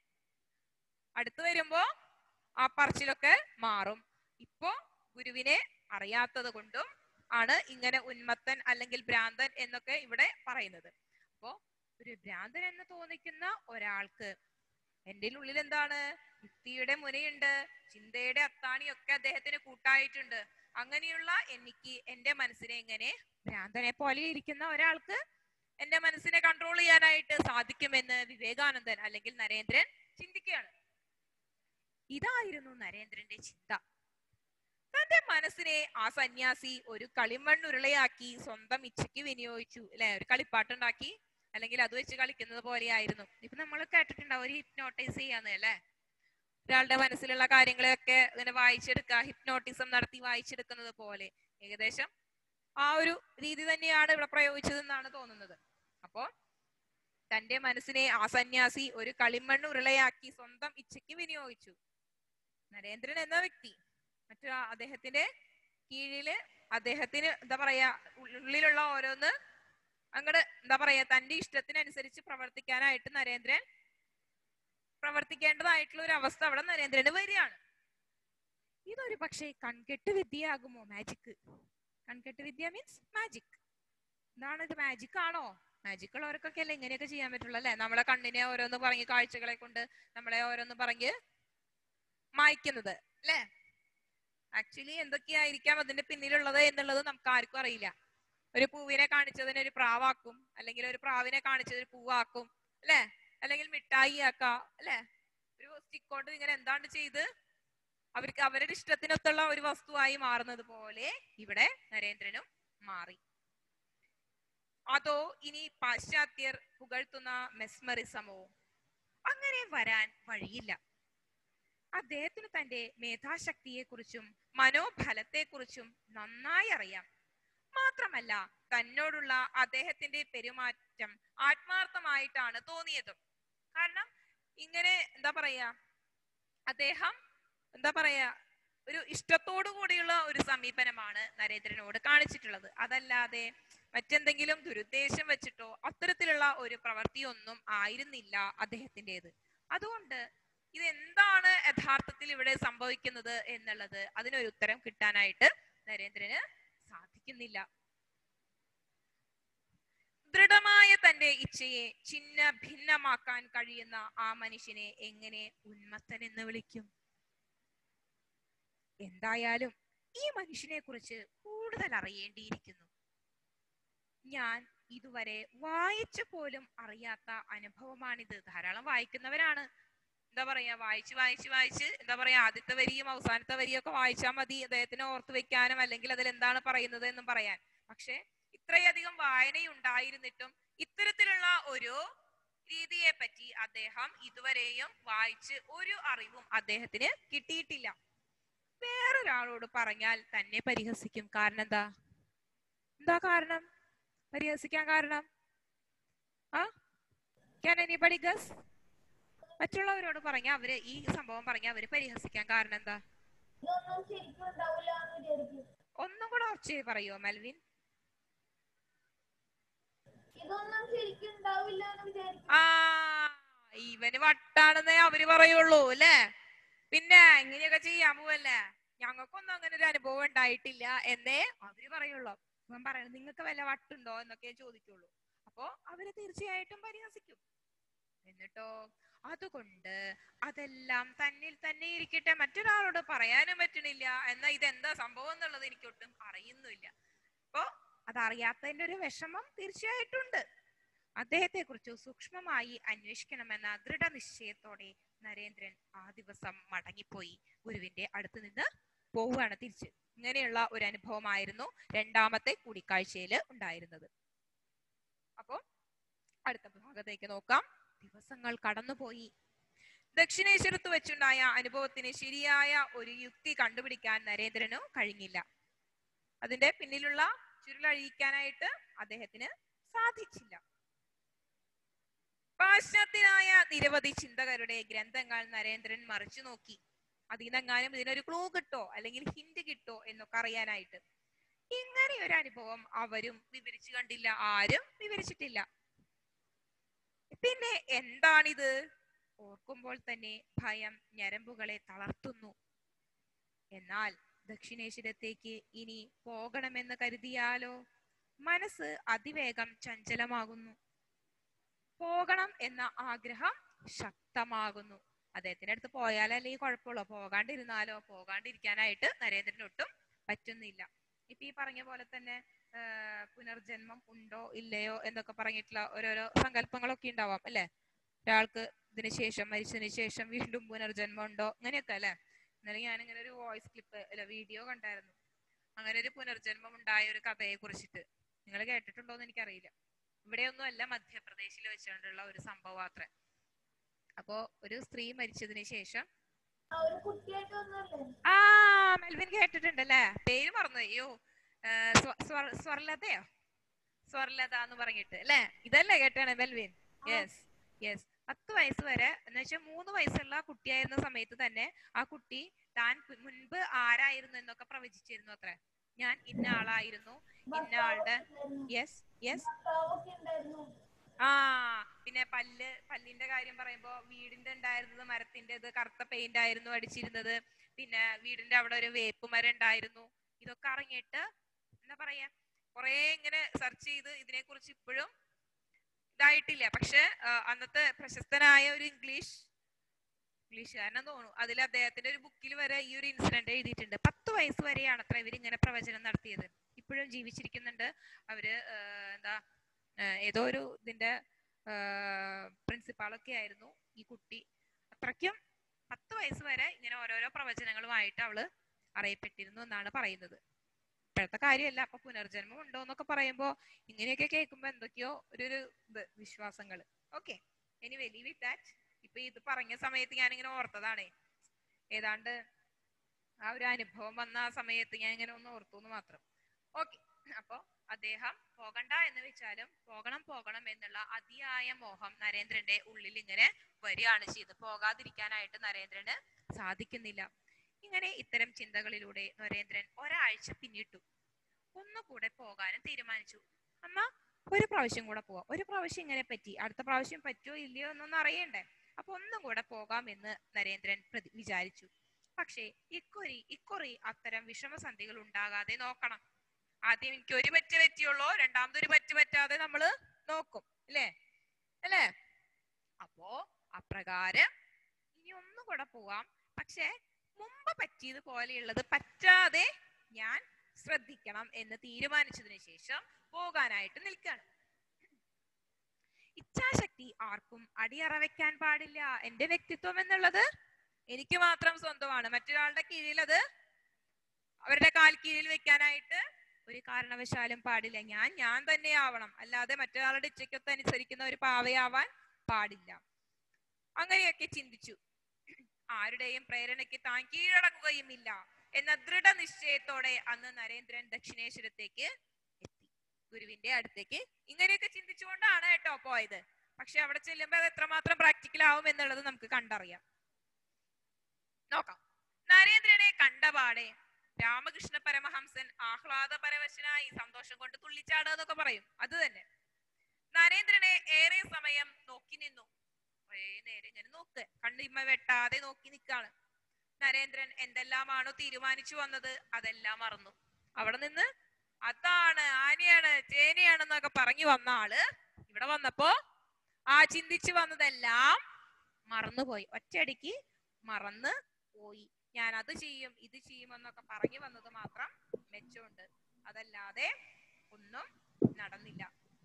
അടുത്തു വരുമ്പോ ആ പറച്ചിലൊക്കെ മാറും ഇപ്പോ ഗുരുവിനെ അറിയാത്തത് കൊണ്ടും ആണ് ഇങ്ങനെ ഉന്മത്തൻ അല്ലെങ്കിൽ ഭ്രാന്തൻ എന്നൊക്കെ ഇവിടെ പറയുന്നത് അപ്പോ ഒരു ഭ്രാന്തൻ എന്ന് തോന്നിക്കുന്ന ഒരാൾക്ക് എന്റെ ഉള്ളിൽ എന്താണ് യുക്തിയുടെ മുനയുണ്ട് ചിന്തയുടെ അത്താണിയൊക്കെ അദ്ദേഹത്തിന് കൂട്ടായിട്ടുണ്ട് അങ്ങനെയുള്ള എനിക്ക് എന്റെ മനസ്സിനെ എങ്ങനെ ഭ്രാന്തനെ പോലെ ഇരിക്കുന്ന ഒരാൾക്ക് എന്റെ മനസ്സിനെ കൺട്രോൾ ചെയ്യാനായിട്ട് സാധിക്കുമെന്ന് വിവേകാനന്ദൻ അല്ലെങ്കിൽ നരേന്ദ്രൻ ചിന്തിക്കുകയാണ് ഇതായിരുന്നു നരേന്ദ്രന്റെ ചിന്ത തന്റെ മനസ്സിനെ ആ സന്യാസി ഒരു കളിമണ്ണുരുളയാക്കി സ്വന്തം ഇച്ഛയ്ക്ക് വിനിയോഗിച്ചു അല്ലെ ഒരു കളിപ്പാട്ടുണ്ടാക്കി അല്ലെങ്കിൽ അത് വെച്ച് കളിക്കുന്നത് പോലെയായിരുന്നു ഇപ്പൊ നമ്മൾ കേട്ടിട്ടുണ്ടാവും ഒരു ഹിപ്നോട്ടൈസ് ചെയ്യാന്ന് അല്ലേ ഒരാളുടെ മനസ്സിലുള്ള കാര്യങ്ങളെയൊക്കെ ഇങ്ങനെ വായിച്ചെടുക്കുക ഹിപ്നോട്ടിസം നടത്തി വായിച്ചെടുക്കുന്നത് പോലെ ഏകദേശം ആ ഒരു രീതി തന്നെയാണ് ഇവിടെ പ്രയോഗിച്ചതെന്നാണ് തോന്നുന്നത് അപ്പോ തന്റെ മനസ്സിനെ ആ സന്യാസി ഒരു കളിമണ്ണ് ഉരുളയാക്കി സ്വന്തം ഇച്ഛയ്ക്ക് വിനിയോഗിച്ചു നരേന്ദ്രൻ എന്ന വ്യക്തി മറ്റു ആ അദ്ദേഹത്തിന്റെ കീഴില് അദ്ദേഹത്തിന് എന്താ പറയാ ഉള്ളിലുള്ള ഓരോന്ന് അങ്ങട് എന്താ പറയാ തന്റെ ഇഷ്ടത്തിനനുസരിച്ച് പ്രവർത്തിക്കാനായിട്ട് നരേന്ദ്രൻ പ്രവർത്തിക്കേണ്ടതായിട്ടുള്ള ഒരു അവസ്ഥ അവിടെ നരേന്ദ്രന് വരികയാണ് ഇതൊരു പക്ഷേ കൺകെട്ട് വിദ്യയാകുമോ മാജിക് കൺകെട്ട് വിദ്യ മീൻസ് മാജിക് എന്താണ് ഇത് മാജിക് ആണോ മാജിക് ഉള്ളവർക്കൊക്കെ അല്ലേ ഇങ്ങനെയൊക്കെ ചെയ്യാൻ പറ്റുള്ളൂ അല്ലെ നമ്മളെ കണ്ണിനെ ഓരോന്ന് പറഞ്ഞ് കാഴ്ചകളെ കൊണ്ട് നമ്മളെ ഓരോന്ന് പറഞ്ഞ് മായ്ക്കുന്നത് അല്ലേ ആക്ച്വലി എന്തൊക്കെയായിരിക്കാം അതിന്റെ പിന്നിലുള്ളത് എന്നുള്ളത് നമുക്ക് ആർക്കും അറിയില്ല ഒരു പൂവിനെ കാണിച്ചതിന് ഒരു പ്രാവാക്കും അല്ലെങ്കിൽ ഒരു പ്രാവിനെ കാണിച്ചത് ഒരു പൂവാക്കും അല്ലെ അല്ലെങ്കിൽ മിഠായി ആക്കാം അല്ലെ ഒരു സ്റ്റിക്ക് കൊണ്ട് ഇങ്ങനെ എന്താണ്ട് ചെയ്ത് അവർക്ക് അവരുടെ ഇഷ്ടത്തിനൊത്തുള്ള ഒരു വസ്തുവായി മാറുന്നത് പോലെ ഇവിടെ നരേന്ദ്രനും മാറി അതോ ഇനി പാശ്ചാത്യർ പുകഴ്ത്തുന്ന മെസ്മറിസമോ അങ്ങനെ വരാൻ വഴിയില്ല അദ്ദേഹത്തിന് തന്റെ മേധാശക്തിയെക്കുറിച്ചും മനോബലത്തെക്കുറിച്ചും നന്നായി അറിയാം മാത്രമല്ല തന്നോടുള്ള അദ്ദേഹത്തിന്റെ പെരുമാറ്റം ആത്മാർത്ഥമായിട്ടാണ് തോന്നിയതും കാരണം ഇങ്ങനെ എന്താ പറയാ അദ്ദേഹം എന്താ പറയാ ഒരു ഇഷ്ടത്തോടു കൂടിയുള്ള ഒരു സമീപനമാണ് നരേന്ദ്രനോട് കാണിച്ചിട്ടുള്ളത് അതല്ലാതെ മറ്റെന്തെങ്കിലും ദുരുദ്ദേശം വെച്ചിട്ടോ അത്തരത്തിലുള്ള ഒരു പ്രവൃത്തിയൊന്നും ആയിരുന്നില്ല അദ്ദേഹത്തിൻ്റെത് അതുകൊണ്ട് ഇത് എന്താണ് യഥാർത്ഥത്തിൽ ഇവിടെ സംഭവിക്കുന്നത് എന്നുള്ളത് അതിനൊരു ഉത്തരം കിട്ടാനായിട്ട് നരേന്ദ്രന് സാധിക്കുന്നില്ല ദൃഢമായ തന്റെ ഇച്ഛയെ ചിഹ്ന ഭിന്നമാക്കാൻ കഴിയുന്ന ആ മനുഷ്യനെ എങ്ങനെ ഉന്മത്തൻ എന്ന് വിളിക്കും എന്തായാലും ഈ മനുഷ്യനെ കുറിച്ച് കൂടുതൽ അറിയേണ്ടിയിരിക്കുന്നു ഞാൻ ഇതുവരെ വായിച്ചു പോലും അറിയാത്ത അനുഭവമാണിത് ധാരാളം വായിക്കുന്നവരാണ് എന്താ പറയാ വായിച്ച് വായിച്ച് വായിച്ച് എന്താ പറയാ ആദ്യത്തെ വരിയും അവസാനത്തെ വരിയും ഒക്കെ വായിച്ചാൽ മതി അദ്ദേഹത്തിന് ഓർത്ത് വെക്കാനും അല്ലെങ്കിൽ അതിൽ എന്താണ് പറയുന്നത് എന്നും പറയാൻ പക്ഷെ ഇത്രയധികം വായനയുണ്ടായിരുന്നിട്ടും ഇത്തരത്തിലുള്ള ഒരു രീതിയെ പറ്റി അദ്ദേഹം ഇതുവരെയും വായിച്ച് ഒരു അറിവും അദ്ദേഹത്തിന് കിട്ടിയിട്ടില്ല വേറൊരാളോട് പറഞ്ഞാൽ തന്നെ പരിഹസിക്കും കാരണം എന്താ എന്താ കാരണം പരിഹസിക്കാൻ കാരണം ആ ക്യാൻ എനിബഡി ഗസ് മറ്റുള്ളവരോട് പറഞ്ഞ അവര് ഈ സംഭവം പറഞ്ഞ അവര് പരിഹസിക്കാൻ കാരണം എന്താ
ഇതൊന്നും ശരിക്കും ഉണ്ടാവില്ല എന്ന് വിചാരിക്കും
ഒന്നും കൂടെ ഉറച്ചു പറയോ മെൽവിൻ
ഇതൊന്നും ശരിക്കും ഉണ്ടാവില്ല എന്ന് വിചാരിക്കും
ആ ഇവന് വട്ടാണെന്നേ അവര് പറയുള്ളൂ അല്ലേ പിന്നെ ഇങ്ങനെയൊക്കെ ചെയ്യാൻ പോവല്ലേ ഞങ്ങൾക്കൊന്നും അങ്ങനെ ഒരു അനുഭവം ഉണ്ടായിട്ടില്ല എന്നേ അവര് പറയുള്ളൂ ഇവൻ പറയണത് നിങ്ങൾക്ക് വല്ല വട്ടുണ്ടോ എന്നൊക്കെ ചോദിക്കുള്ളൂ അപ്പോ അവര് തീർച്ചയായിട്ടും പരിഹസിക്കും എന്നിട്ടോ അതുകൊണ്ട് അതെല്ലാം തന്നിൽ തന്നെ ഇരിക്കട്ടെ മറ്റൊരാളോട് പറയാനും പറ്റണില്ല എന്നാ ഇതെന്താ സംഭവം എന്നുള്ളത് എനിക്ക് ഒട്ടും അറിയുന്നില്ല അപ്പോ അതറിയാത്തതിന്റെ ഒരു വിഷമം തീർച്ചയായിട്ടും ഉണ്ട് അദ്ദേഹത്തെ കുറിച്ച് സൂക്ഷ്മമായി അന്വേഷിക്കണമെന്ന ദൃഢനിശ്ചയത്തോടെ നരേന്ദ്രൻ ആ ദിവസം മടങ്ങിപ്പോയി ഗുരുവിന്റെ അടുത്ത് നിന്ന് പോവുകയാണ് തിരിച്ച് ഇങ്ങനെയുള്ള ഒരു അനുഭവമായിരുന്നു രണ്ടാമത്തെ കൂടിക്കാഴ്ചയിൽ ഉണ്ടായിരുന്നത് അപ്പോ അടുത്ത ഭാഗത്തേക്ക് നോക്കാം ദിവസങ്ങൾ കടന്നുപോയി ദക്ഷിണേശ്വരത്ത് വെച്ചുണ്ടായ അനുഭവത്തിന് ശരിയായ ഒരു യുക്തി കണ്ടുപിടിക്കാൻ നരേന്ദ്രനു കഴിഞ്ഞില്ല അതിന്റെ പിന്നിലുള്ള ചുരുളഴിക്കാനായിട്ട് അദ്ദേഹത്തിന് സാധിച്ചില്ല പാശ്ചാത്യരായ നിരവധി ചിന്തകരുടെ ഗ്രന്ഥങ്ങൾ നരേന്ദ്രൻ മറിച്ചു നോക്കി അതിനെങ്ങാനും ഇതിനൊരു ക്ലൂ കിട്ടോ അല്ലെങ്കിൽ ഹിന്റ് കിട്ടോ എന്നൊക്കെ അറിയാനായിട്ട് ഇങ്ങനെ ഒരു അനുഭവം അവരും വിവരിച്ചു കണ്ടില്ല ആരും വിവരിച്ചിട്ടില്ല പിന്നെ എന്താണിത് ഓർക്കുമ്പോൾ തന്നെ ഭയം ഞരമ്പുകളെ തളർത്തുന്നു എന്നാൽ ദക്ഷിണേശ്വരത്തേക്ക് ഇനി പോകണമെന്ന് കരുതിയാലോ മനസ്സ് അതിവേഗം ചഞ്ചലമാകുന്നു പോകണം എന്ന ആഗ്രഹം ശക്തമാകുന്നു അദ്ദേഹത്തിന്റെ അടുത്ത് പോയാലല്ലേ ഈ കുഴപ്പമുള്ളൂ പോകാണ്ടിരുന്നാലോ പോകാണ്ടിരിക്കാനായിട്ട് നരേന്ദ്രന് ഒട്ടും പറ്റുന്നില്ല ഇപ്പൊ ഈ പറഞ്ഞ പോലെ തന്നെ ആ, പുനർജന്മം ഉണ്ടോ ഇല്ലയോ എന്നൊക്കെ പറഞ്ഞിട്ടുള്ള ഓരോരോ സങ്കല്പങ്ങളൊക്കെ ഉണ്ടാവാം അല്ലെ ഒരാൾക്ക് ഇതിന് ശേഷം മരിച്ചതിന് ശേഷം വീണ്ടും പുനർജന്മം ഉണ്ടോ അങ്ങനെയൊക്കെ അല്ലെ ഇന്നലെ ഞാൻ ഇങ്ങനെ ഒരു വോയിസ് ക്ലിപ്പ് അല്ല വീഡിയോ കണ്ടായിരുന്നു അങ്ങനെ ഒരു പുനർജന്മം ഉണ്ടായ ഒരു കഥയെ കുറിച്ചിട്ട് നിങ്ങൾ കേട്ടിട്ടുണ്ടോ എന്ന് എനിക്കറിയില്ല ഇവിടെയൊന്നും അല്ല മധ്യപ്രദേശിൽ വെച്ചുകൊണ്ടുള്ള ഒരു സംഭവം അത്രേ അപ്പോ ഒരു സ്ത്രീ മരിച്ചതിന് ശേഷം
ആ ഒരു കുട്ടിയായിട്ട് വന്നല്ലേ
ആ മെൽവിൻ കേട്ടിട്ടുണ്ടല്ലേ പേര് മറന്നു അയ്യോ ആ, സ്വ- സ്വർ- സ്വർലതയോ സ്വർലത എന്ന് പറഞ്ഞിട്ട് അല്ലേ ഇതല്ലേ കേട്ടാണ് മെൽവിൻ യെസ് യെസ് പത്ത് വയസ്സ് വരെ എന്ന് വെച്ചാൽ മൂന്ന് വയസ്സുള്ള കുട്ടിയായിരുന്ന സമയത്ത് തന്നെ ആ കുട്ടി താൻ പു- മുൻപ് ആരായിരുന്നു എന്നൊക്കെ പ്രവചിച്ചിരുന്നു അത്ര ഞാൻ ഇന്ന ആളായിരുന്നു ഇന്ന ആളുടെ യെസ് യെസ്
ഭർത്താവൊക്കെ ഉണ്ടായിരുന്നു
ആ പിന്നെ പല്ല് പല്ലിന്റെ കാര്യം പറയുമ്പോ വീടിന്റെ ഉണ്ടായിരുന്നത് മരത്തിന്റേത് കറുത്ത പെയിന്റ് ആയിരുന്നു അടിച്ചിരുന്നത് പിന്നെ വീടിന്റെ അവിടെ ഒരു വേപ്പ് മരം ഉണ്ടായിരുന്നു ഇതൊക്കെ അറിഞ്ഞിട്ട് എന്താ പറയാ കൊറേ ഇങ്ങനെ സെർച്ച് ചെയ്ത് ഇതിനെ കുറിച്ച് ഇപ്പോഴും ഇതായിട്ടില്ല പക്ഷെ ആ, അന്നത്തെ പ്രശസ്തനായ ഒരു ഇംഗ്ലീഷ് ഇംഗ്ലീഷുകാരനെന്ന് തോന്നുന്നു അതിൽ അദ്ദേഹത്തിന്റെ ഒരു ബുക്കിൽ വരെ ഈ ഒരു ഇൻസിഡന്റ് എഴുതിയിട്ടുണ്ട് പത്ത് വയസ്സ് വരെയാണ് അത്ര ഇവരിങ്ങനെ പ്രവചനം നടത്തിയത് ഇപ്പോഴും ജീവിച്ചിരിക്കുന്നുണ്ട് അവര് ആ, എന്താ ആ, ഏതോ ഒരു ഇതിന്റെ പ്രിൻസിപ്പാളൊക്കെ ആയിരുന്നു ഈ കുട്ടി അത്രയ്ക്കും പത്ത് വയസ്സ് വരെ ഇങ്ങനെ ഓരോരോ പ്രവചനങ്ങളുമായിട്ട് അവള് അറിയപ്പെട്ടിരുന്നു എന്നാണ് പറയുന്നത് ഇപ്പോഴത്തെ കാര്യമല്ല അപ്പൊ പുനർജന്മം ഉണ്ടോ എന്നൊക്കെ പറയുമ്പോ ഇങ്ങനെയൊക്കെ കേൾക്കുമ്പോ എന്തൊക്കെയോ ഒരു ഒരു ഇത് വിശ്വാസങ്ങൾ okay anyway leave it that ഇപ്പൊ ഇത് പറഞ്ഞ സമയത്ത് ഞാനിങ്ങനെ ഓർത്തതാണേ ഏതാണ്ട് ആ ഒരു അനുഭവം വന്ന ആ സമയത്ത് ഞാൻ ഇങ്ങനെ ഒന്ന് ഓർത്തു എന്ന് മാത്രം ഓക്കെ അപ്പോ അദ്ദേഹം പോകണ്ട എന്ന് വെച്ചാലും പോകണം പോകണം എന്നുള്ള അതിയായ മോഹം നരേന്ദ്രന്റെ ഉള്ളിൽ ഇങ്ങനെ വരികയാണ് ചെയ്ത് പോകാതിരിക്കാനായിട്ട് നരേന്ദ്രന് സാധിക്കുന്നില്ല ഇങ്ങനെ ഇത്തരം ചിന്തകളിലൂടെ നരേന്ദ്രൻ ഒരാഴ്ച പിന്നിട്ടു ഒന്നുകൂടെ പോകാനും തീരുമാനിച്ചു അമ്മ ഒരു പ്രാവശ്യം കൂടെ പോവാം ഒരു പ്രാവശ്യം ഇങ്ങനെ പറ്റി അടുത്ത പ്രാവശ്യം പറ്റുമോ ഇല്ലയോ എന്നൊന്നും അറിയണ്ടേ അപ്പൊ ഒന്നും കൂടെ പോകാം എന്ന് നരേന്ദ്രൻ പ്രതി വിചാരിച്ചു പക്ഷേ ഇക്കുറി ഇക്കുറി അത്തരം വിഷമസന്ധികൾ ഉണ്ടാകാതെ നോക്കണം ആദ്യം എനിക്ക് ഒരു പറ്റ് പറ്റിയുള്ളൂ രണ്ടാമതൊരു പറ്റ് പറ്റാതെ നമ്മള് നോക്കും അല്ലേ അല്ലേ അപ്പോ അപ്രകാരം ഇനി ഒന്നും കൂടെ പോവാം പക്ഷെ മുമ്പ് പറ്റിയത് പോലെയുള്ളത് പറ്റാതെ ഞാൻ ശ്രദ്ധിക്കണം എന്ന് തീരുമാനിച്ചതിന് ശേഷം പോകാനായിട്ട് നിൽക്കുകയാണ് ഇച്ഛാശക്തി ആർക്കും അടിയറ വെക്കാൻ പാടില്ല എന്റെ വ്യക്തിത്വം എന്നുള്ളത് എനിക്ക് മാത്രം സ്വന്തമാണ് മറ്റൊരാളുടെ കീഴിൽ അത് അവരുടെ കാൽ കീഴിൽ വെക്കാനായിട്ട് ഒരു കാരണവശാലും പാടില്ല ഞാൻ ഞാൻ തന്നെ ആവണം അല്ലാതെ മറ്റൊരാളുടെ ഇച്ഛയ്ക്കൊത്ത് അനുസരിക്കുന്ന ഒരു പാവയാവാൻ പാടില്ല അങ്ങനെയൊക്കെ ചിന്തിച്ചു ആരുടെയും പ്രേരണയ്ക്ക് താൻ കീഴടങ്ങുകയുമില്ല എന്ന ദൃഢനിശ്ചയത്തോടെ അന്ന് നരേന്ദ്രൻ ദക്ഷിണേശ്വരത്തേക്ക് എത്തി ഗുരുവിന്റെ അടുത്തേക്ക് ഇങ്ങനെയൊക്കെ ചിന്തിച്ചുകൊണ്ടാണ് കേട്ടോ പോയത് പക്ഷെ അവിടെ ചെല്ലുമ്പോൾ അത് എത്രമാത്രം പ്രാക്ടിക്കൽ ആവും എന്നുള്ളത് നമുക്ക് കണ്ടറിയാം നോക്കാം നരേന്ദ്രനെ കണ്ടപാടെ രാമകൃഷ്ണ പരമഹംസൻ ആഹ്ലാദ പരവശനായി സന്തോഷം കൊണ്ട് തുള്ളിച്ചാടുക എന്നൊക്കെ പറയും അത് തന്നെ നരേന്ദ്രനെ ഏറെ സമയം നോക്കി നിന്നു കുറേ നേരം ഇങ്ങനെ നോക്ക് കണ്ണിമ്മ വെട്ടാതെ നോക്കി നിൽക്കാണ് നരേന്ദ്രൻ എന്തെല്ലാമാണോ തീരുമാനിച്ചു വന്നത് അതെല്ലാം മറന്നു അവിടെ നിന്ന് അതാണ് ആനയാണ് ചേനയാണെന്നൊക്കെ പറഞ്ഞു വന്ന ആള് ഇവിടെ വന്നപ്പോ ആ ചിന്തിച്ചു വന്നതെല്ലാം മറന്നുപോയി ഒറ്റയടിക്ക് മറന്ന് പോയി ഞാൻ അത് ചെയ്യും ഇത് ചെയ്യും എന്നൊക്കെ പറഞ്ഞു വന്നത് മാത്രം മെച്ചമുണ്ട് അതല്ലാതെ ഒന്നും നടന്നില്ല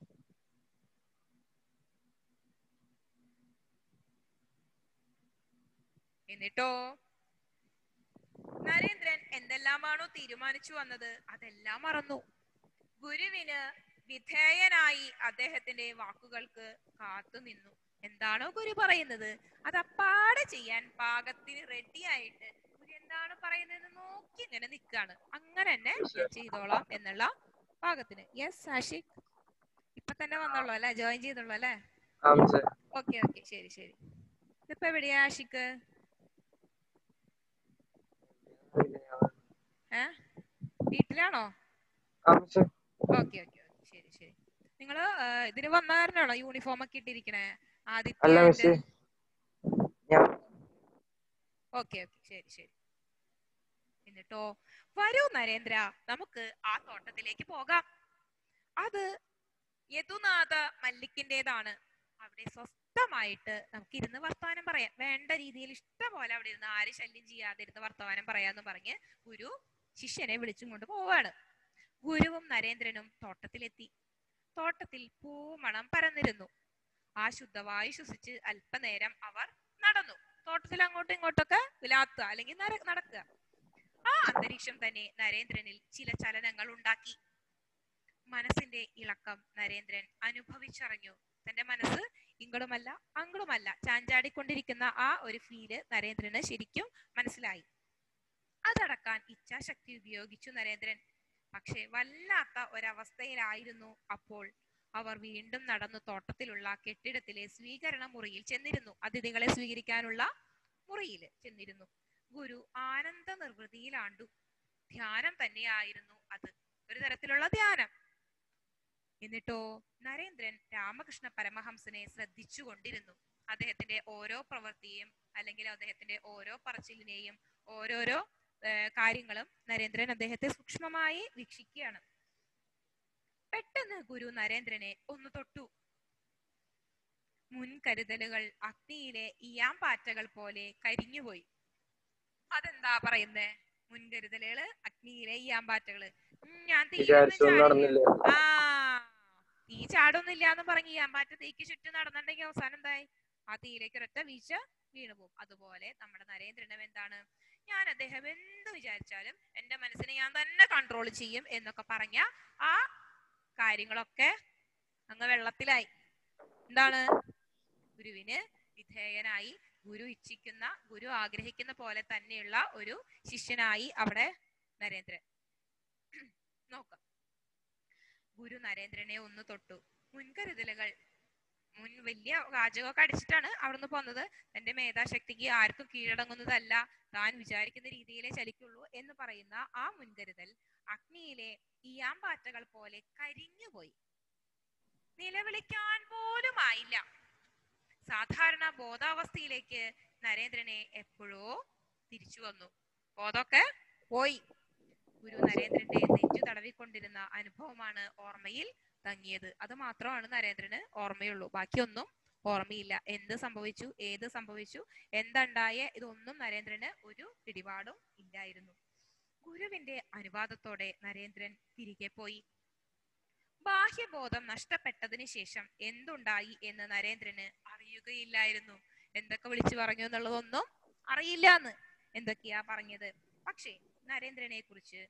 എന്നിട്ടോ നരേന്ദ്രൻ എന്തെല്ലാമാണോ തീരുമാനിച്ചു വന്നത് അതെല്ലാം മറന്നു ഗുരുവിന് വിധേയനായി അദ്ദേഹത്തിന്റെ വാക്കുകൾക്ക് കാത്തു നിന്നു എന്താണോ ഗുരു പറയുന്നത് അത് അപ്പാടെ ചെയ്യാൻ പാകത്തിന് റെഡി ആയിട്ട് ഗുരു എന്താണ് പറയുന്നത് നോക്കി ഇങ്ങനെ നിൽക്കാണ് അങ്ങനെ തന്നെ ഞാൻ ചെയ്തോളാം എന്നുള്ള പാകത്തിന് യെസ് ആഷിഖ് ഇപ്പൊ തന്നെ വന്നുള്ളൂ അല്ലെ ജോയിൻ ചെയ്തുള്ളൂ അല്ലെ
ആം സർ
ഓക്കെ ഓക്കെ ശരി ശരി ഇതിപ്പോ എവിടെയാ ആഷിഖ് ഏ വീട്ടിലാണോ
am sir
okay okay okay ശരി ശരി നിങ്ങള് ആ, ഇതിന് വന്ന കാരനാണോ യൂണിഫോം ഒക്കെ ഇട്ടിരിക്കണേ
അല്ല
ആദിത്യ
മിസ് ഞാൻ
ഓക്കെ ഓക്കെ ശരി ശരി എന്നിട്ടോ വരൂ നരേന്ദ്ര നമുക്ക് ആ തോട്ടത്തിലേക്ക് പോകാം അത് യദുനാഥ മല്ലിക്കിന്റേതാണ് അവിടെ സ്വസ്ഥമായിട്ട് നമുക്ക് ഇരുന്ന് വർത്തമാനം പറയാം വേണ്ട രീതിയിൽ ഇഷ്ടം പോലെ അവിടെ ഇരുന്ന് ആര് ശല്യം ചെയ്യാതെ ഇരുന്ന് വർത്തമാനം പറയാന്ന് പറഞ്ഞ് ഗുരു ശിഷ്യനെ വിളിച്ചും കൊണ്ട് പോവാണ് ഗുരുവും നരേന്ദ്രനും തോട്ടത്തിലെത്തി തോട്ടത്തിൽ പൂമണം പരന്നിരുന്നു ആ ശുദ്ധവായു ശ്വസിച്ച് അല്പനേരം അവർ നടന്നു തോട്ടത്തിൽ അങ്ങോട്ടും ഇങ്ങോട്ടൊക്കെ വിലാത്തുക അല്ലെങ്കിൽ നര- നടക്കുക ആ അന്തരീക്ഷം തന്നെ നരേന്ദ്രനിൽ ചില ചലനങ്ങൾ ഉണ്ടാക്കി മനസ്സിന്റെ ഇളക്കം നരേന്ദ്രൻ അനുഭവിച്ചറിഞ്ഞു തന്റെ മനസ്സ് ഇങ്ങളുമല്ല അങ്ങളുമല്ല ചാഞ്ചാടിക്കൊണ്ടിരിക്കുന്ന ആ ഒരു ഫീല് നരേന്ദ്രന് ശരിക്കും മനസ്സിലായി അതടക്കാൻ ഇച്ഛാശക്തി ഉപയോഗിച്ചു നരേന്ദ്രൻ പക്ഷെ വല്ലാത്ത ഒരവസ്ഥയിലായിരുന്നു അപ്പോൾ അവർ വീണ്ടും നടന്നു തോട്ടത്തിലുള്ള കെട്ടിടത്തിലെ സ്വീകരണ മുറിയിൽ ചെന്നിരുന്നു അതിഥികളെ സ്വീകരിക്കാനുള്ള മുറിയിൽ ചെന്നിരുന്നു ഗുരു ആനന്ദ നിർവൃതിയിലാണ്ടു ധ്യാനം തന്നെയായിരുന്നു അത് ഒരു തരത്തിലുള്ള ധ്യാനം എന്നിട്ടോ നരേന്ദ്രൻ രാമകൃഷ്ണ പരമഹംസനെ ശ്രദ്ധിച്ചുകൊണ്ടിരുന്നു അദ്ദേഹത്തിന്റെ ഓരോ പ്രവൃത്തിയും അല്ലെങ്കിൽ അദ്ദേഹത്തിന്റെ ഓരോ പറച്ചിലിനെയും ഓരോരോ ഏർ കാര്യങ്ങളും നരേന്ദ്രൻ അദ്ദേഹത്തെ സൂക്ഷ്മമായി വീക്ഷിക്കുകയാണ് പെട്ടെന്ന് ഗുരു നരേന്ദ്രനെ ഒന്ന് തൊട്ടു മുൻകരുതലുകൾ അഗ്നിയിലെ ഇയാമ്പാറ്റകൾ പോലെ കരിഞ്ഞുപോയി അതെന്താ പറയുന്നേ മുൻകരുതലുകള് അഗ്നിയിലെ ഇയാമ്പാറ്റകള് ഉം, ഞാൻ തീയിലൊന്നും
വിചാരിച്ചൊന്നും
ചാടില്ല.
നടന്നില്ല
ആ തീ ചാടൊന്നുമില്ല എന്ന് പറഞ്ഞ് ഇയാമ്പാറ്റ തീക്ക് ചുറ്റും നടന്നിട്ടുണ്ടെങ്കിൽ അവസാനം എന്തായി ആ തീയിലേക്ക് ഒരൊറ്റ വീഴ്ച വീണു പോകും അതുപോലെ നമ്മുടെ നരേന്ദ്രനും എന്താണ് ഞാൻ അദ്ദേഹം എന്ത് വിചാരിച്ചാലും എന്റെ മനസ്സിനെ ഞാൻ തന്നെ കൺട്രോൾ ചെയ്യും എന്നൊക്കെ പറഞ്ഞ ആ കാര്യങ്ങളൊക്കെ അങ്ങ് വെള്ളത്തിലായി എന്താണ് ഗുരുവിന് വിധേയനായി ഗുരു ഇച്ഛിക്കുന്ന ഗുരു ആഗ്രഹിക്കുന്ന പോലെ തന്നെയുള്ള ഒരു ശിഷ്യനായി അവിടെ നരേന്ദ്രൻ നോക്കാം ഗുരു നരേന്ദ്രനെ ഒന്ന് തൊട്ടു മുൻകരുതലുകൾ മുൻ വലിയ വാചകമൊക്കെ അടിച്ചിട്ടാണ് അവിടുന്ന് പോന്നത് തന്റെ മേധാശക്തിക്ക് ആർക്കും കീഴടങ്ങുന്നതല്ല താൻ വിചാരിക്കുന്ന രീതിയിലേ ചലിക്കുള്ളൂ എന്ന് പറയുന്ന ആ മുൻകരുതൽ അഗ്നിയിലെ ഇയാമ്പാറ്റകൾ പോലെ കരിഞ്ഞുപോയി നിലവിളിക്കാൻ പോലും ആയില്ല സാധാരണ ബോധാവസ്ഥയിലേക്ക് നരേന്ദ്രനെ എപ്പോഴോ തിരിച്ചു വന്നു ബോധമൊക്കെ പോയി ഗുരു നരേന്ദ്രന്റെ നെഞ്ചു തടവിക്കൊണ്ടിരുന്ന അനുഭവമാണ് ഓർമ്മയിൽ തങ്ങിയത് അത് മാത്രമാണ് നരേന്ദ്രന് ഓർമ്മയുള്ളൂ ബാക്കിയൊന്നും ഓർമ്മയില്ല എന്ത് സംഭവിച്ചു ഏത് സംഭവിച്ചു എന്തുണ്ടായ ഇതൊന്നും നരേന്ദ്രന് ഒരു പിടിപാടും ഇല്ലായിരുന്നു ഗുരുവിന്റെ അനുവാദത്തോടെ നരേന്ദ്രൻ തിരികെ പോയി ബാഹ്യബോധം നഷ്ടപ്പെട്ടതിന് ശേഷം എന്തുണ്ടായി എന്ന് നരേന്ദ്രന് അറിയുകയില്ലായിരുന്നു എന്തൊക്കെ വിളിച്ചു പറഞ്ഞു എന്നുള്ളതൊന്നും അറിയില്ല എന്ന് എന്തൊക്കെയാ പറഞ്ഞത് പക്ഷേ നരേന്ദ്രനെ കുറിച്ച്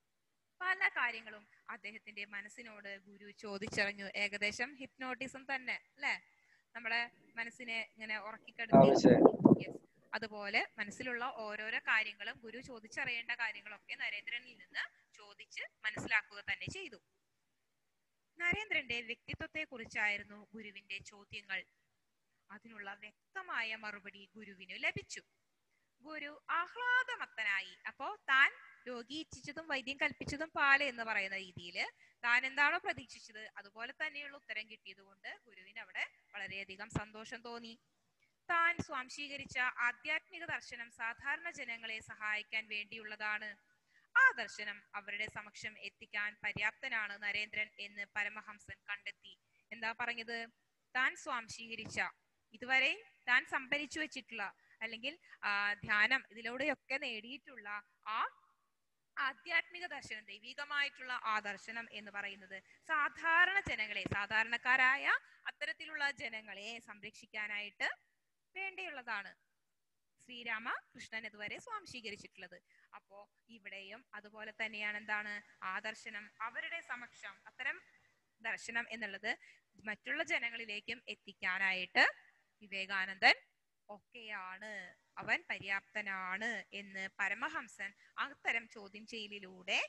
പല കാര്യങ്ങളും അദ്ദേഹത്തിന്റെ മനസ്സിനോട് ഗുരു ചോദിച്ചറിഞ്ഞു ഏകദേശം ഹിപ്നോട്ടിസം തന്നെ അല്ലെ നമ്മുടെ മനസ്സിനെ ഇങ്ങനെ ഉറക്കിക്കെടുത്തി
ആവശ്യം
Yes. അതുപോലെ മനസ്സിലുള്ള ഓരോരോ കാര്യങ്ങളും ഗുരു ചോദിച്ചറിയേണ്ട കാര്യങ്ങളൊക്കെ നരേന്ദ്രനിൽ നിന്ന് ചോദിച്ച് മനസ്സിലാക്കുക തന്നെ ചെയ്തു നരേന്ദ്രന്റെ വ്യക്തിത്വത്തെ കുറിച്ചായിരുന്നു ഗുരുവിന്റെ ചോദ്യങ്ങൾ അതിനുള്ള വ്യക്തമായ മറുപടി ഗുരുവിന് ലഭിച്ചു ഗുരു ആഹ്ലാദമത്തനായി അപ്പോ താൻ രോഗി ഇച്ഛിച്ചതും വൈദ്യം കൽപ്പിച്ചതും പാല് എന്ന് പറയുന്ന രീതിയിൽ താൻ എന്താണോ പ്രതീക്ഷിച്ചത് അതുപോലെ തന്നെയുള്ള ഉത്തരം കിട്ടിയത് കൊണ്ട് ഗുരുവിന് അവിടെ വളരെയധികം സന്തോഷം തോന്നി താൻ സ്വാംശീകരിച്ച ആധ്യാത്മിക ദർശനം സാധാരണ ജനങ്ങളെ സഹായിക്കാൻ വേണ്ടിയുള്ളതാണ് ആ ദർശനം അവരുടെ സമക്ഷം എത്തിക്കാൻ പര്യാപ്തനാണ് നരേന്ദ്രൻ എന്ന് പരമഹംസൻ കണ്ടെത്തി എന്താ പറഞ്ഞത് താൻ സ്വാംശീകരിച്ച ഇതുവരെ താൻ സംഭരിച്ചു വെച്ചിട്ടുള്ള അല്ലെങ്കിൽ ആ, ധ്യാനം ഇതിലൂടെയൊക്കെ നേടിയിട്ടുള്ള ആ ആധ്യാത്മിക ദർശനം ദൈവികമായിട്ടുള്ള ആ ദർശനം എന്ന് പറയുന്നത് സാധാരണ ജനങ്ങളെ സാധാരണക്കാരായ അത്തരത്തിലുള്ള ജനങ്ങളെ സംരക്ഷിക്കാനായിട്ട് വേണ്ടിയുള്ളതാണ് ശ്രീരാമ കൃഷ്ണൻ ഇതുവരെ സ്വാംശീകരിച്ചിട്ടുള്ളത് അപ്പോ ഇവിടെയും അതുപോലെ തന്നെയാണ് എന്താണ് ആ ദർശനം അവരുടെ സമക്ഷം അത്തരം ദർശനം എന്നുള്ളത് മറ്റുള്ള ജനങ്ങളിലേക്കും എത്തിക്കാനായിട്ട് വിവേകാനന്ദൻ ഒക്കെയാണ് അവൻ പര്യാപ്തനാണ് എന്ന് പരമഹംസൻ അത്തരം ചോദ്യം ചെയ്യലിലൂടെ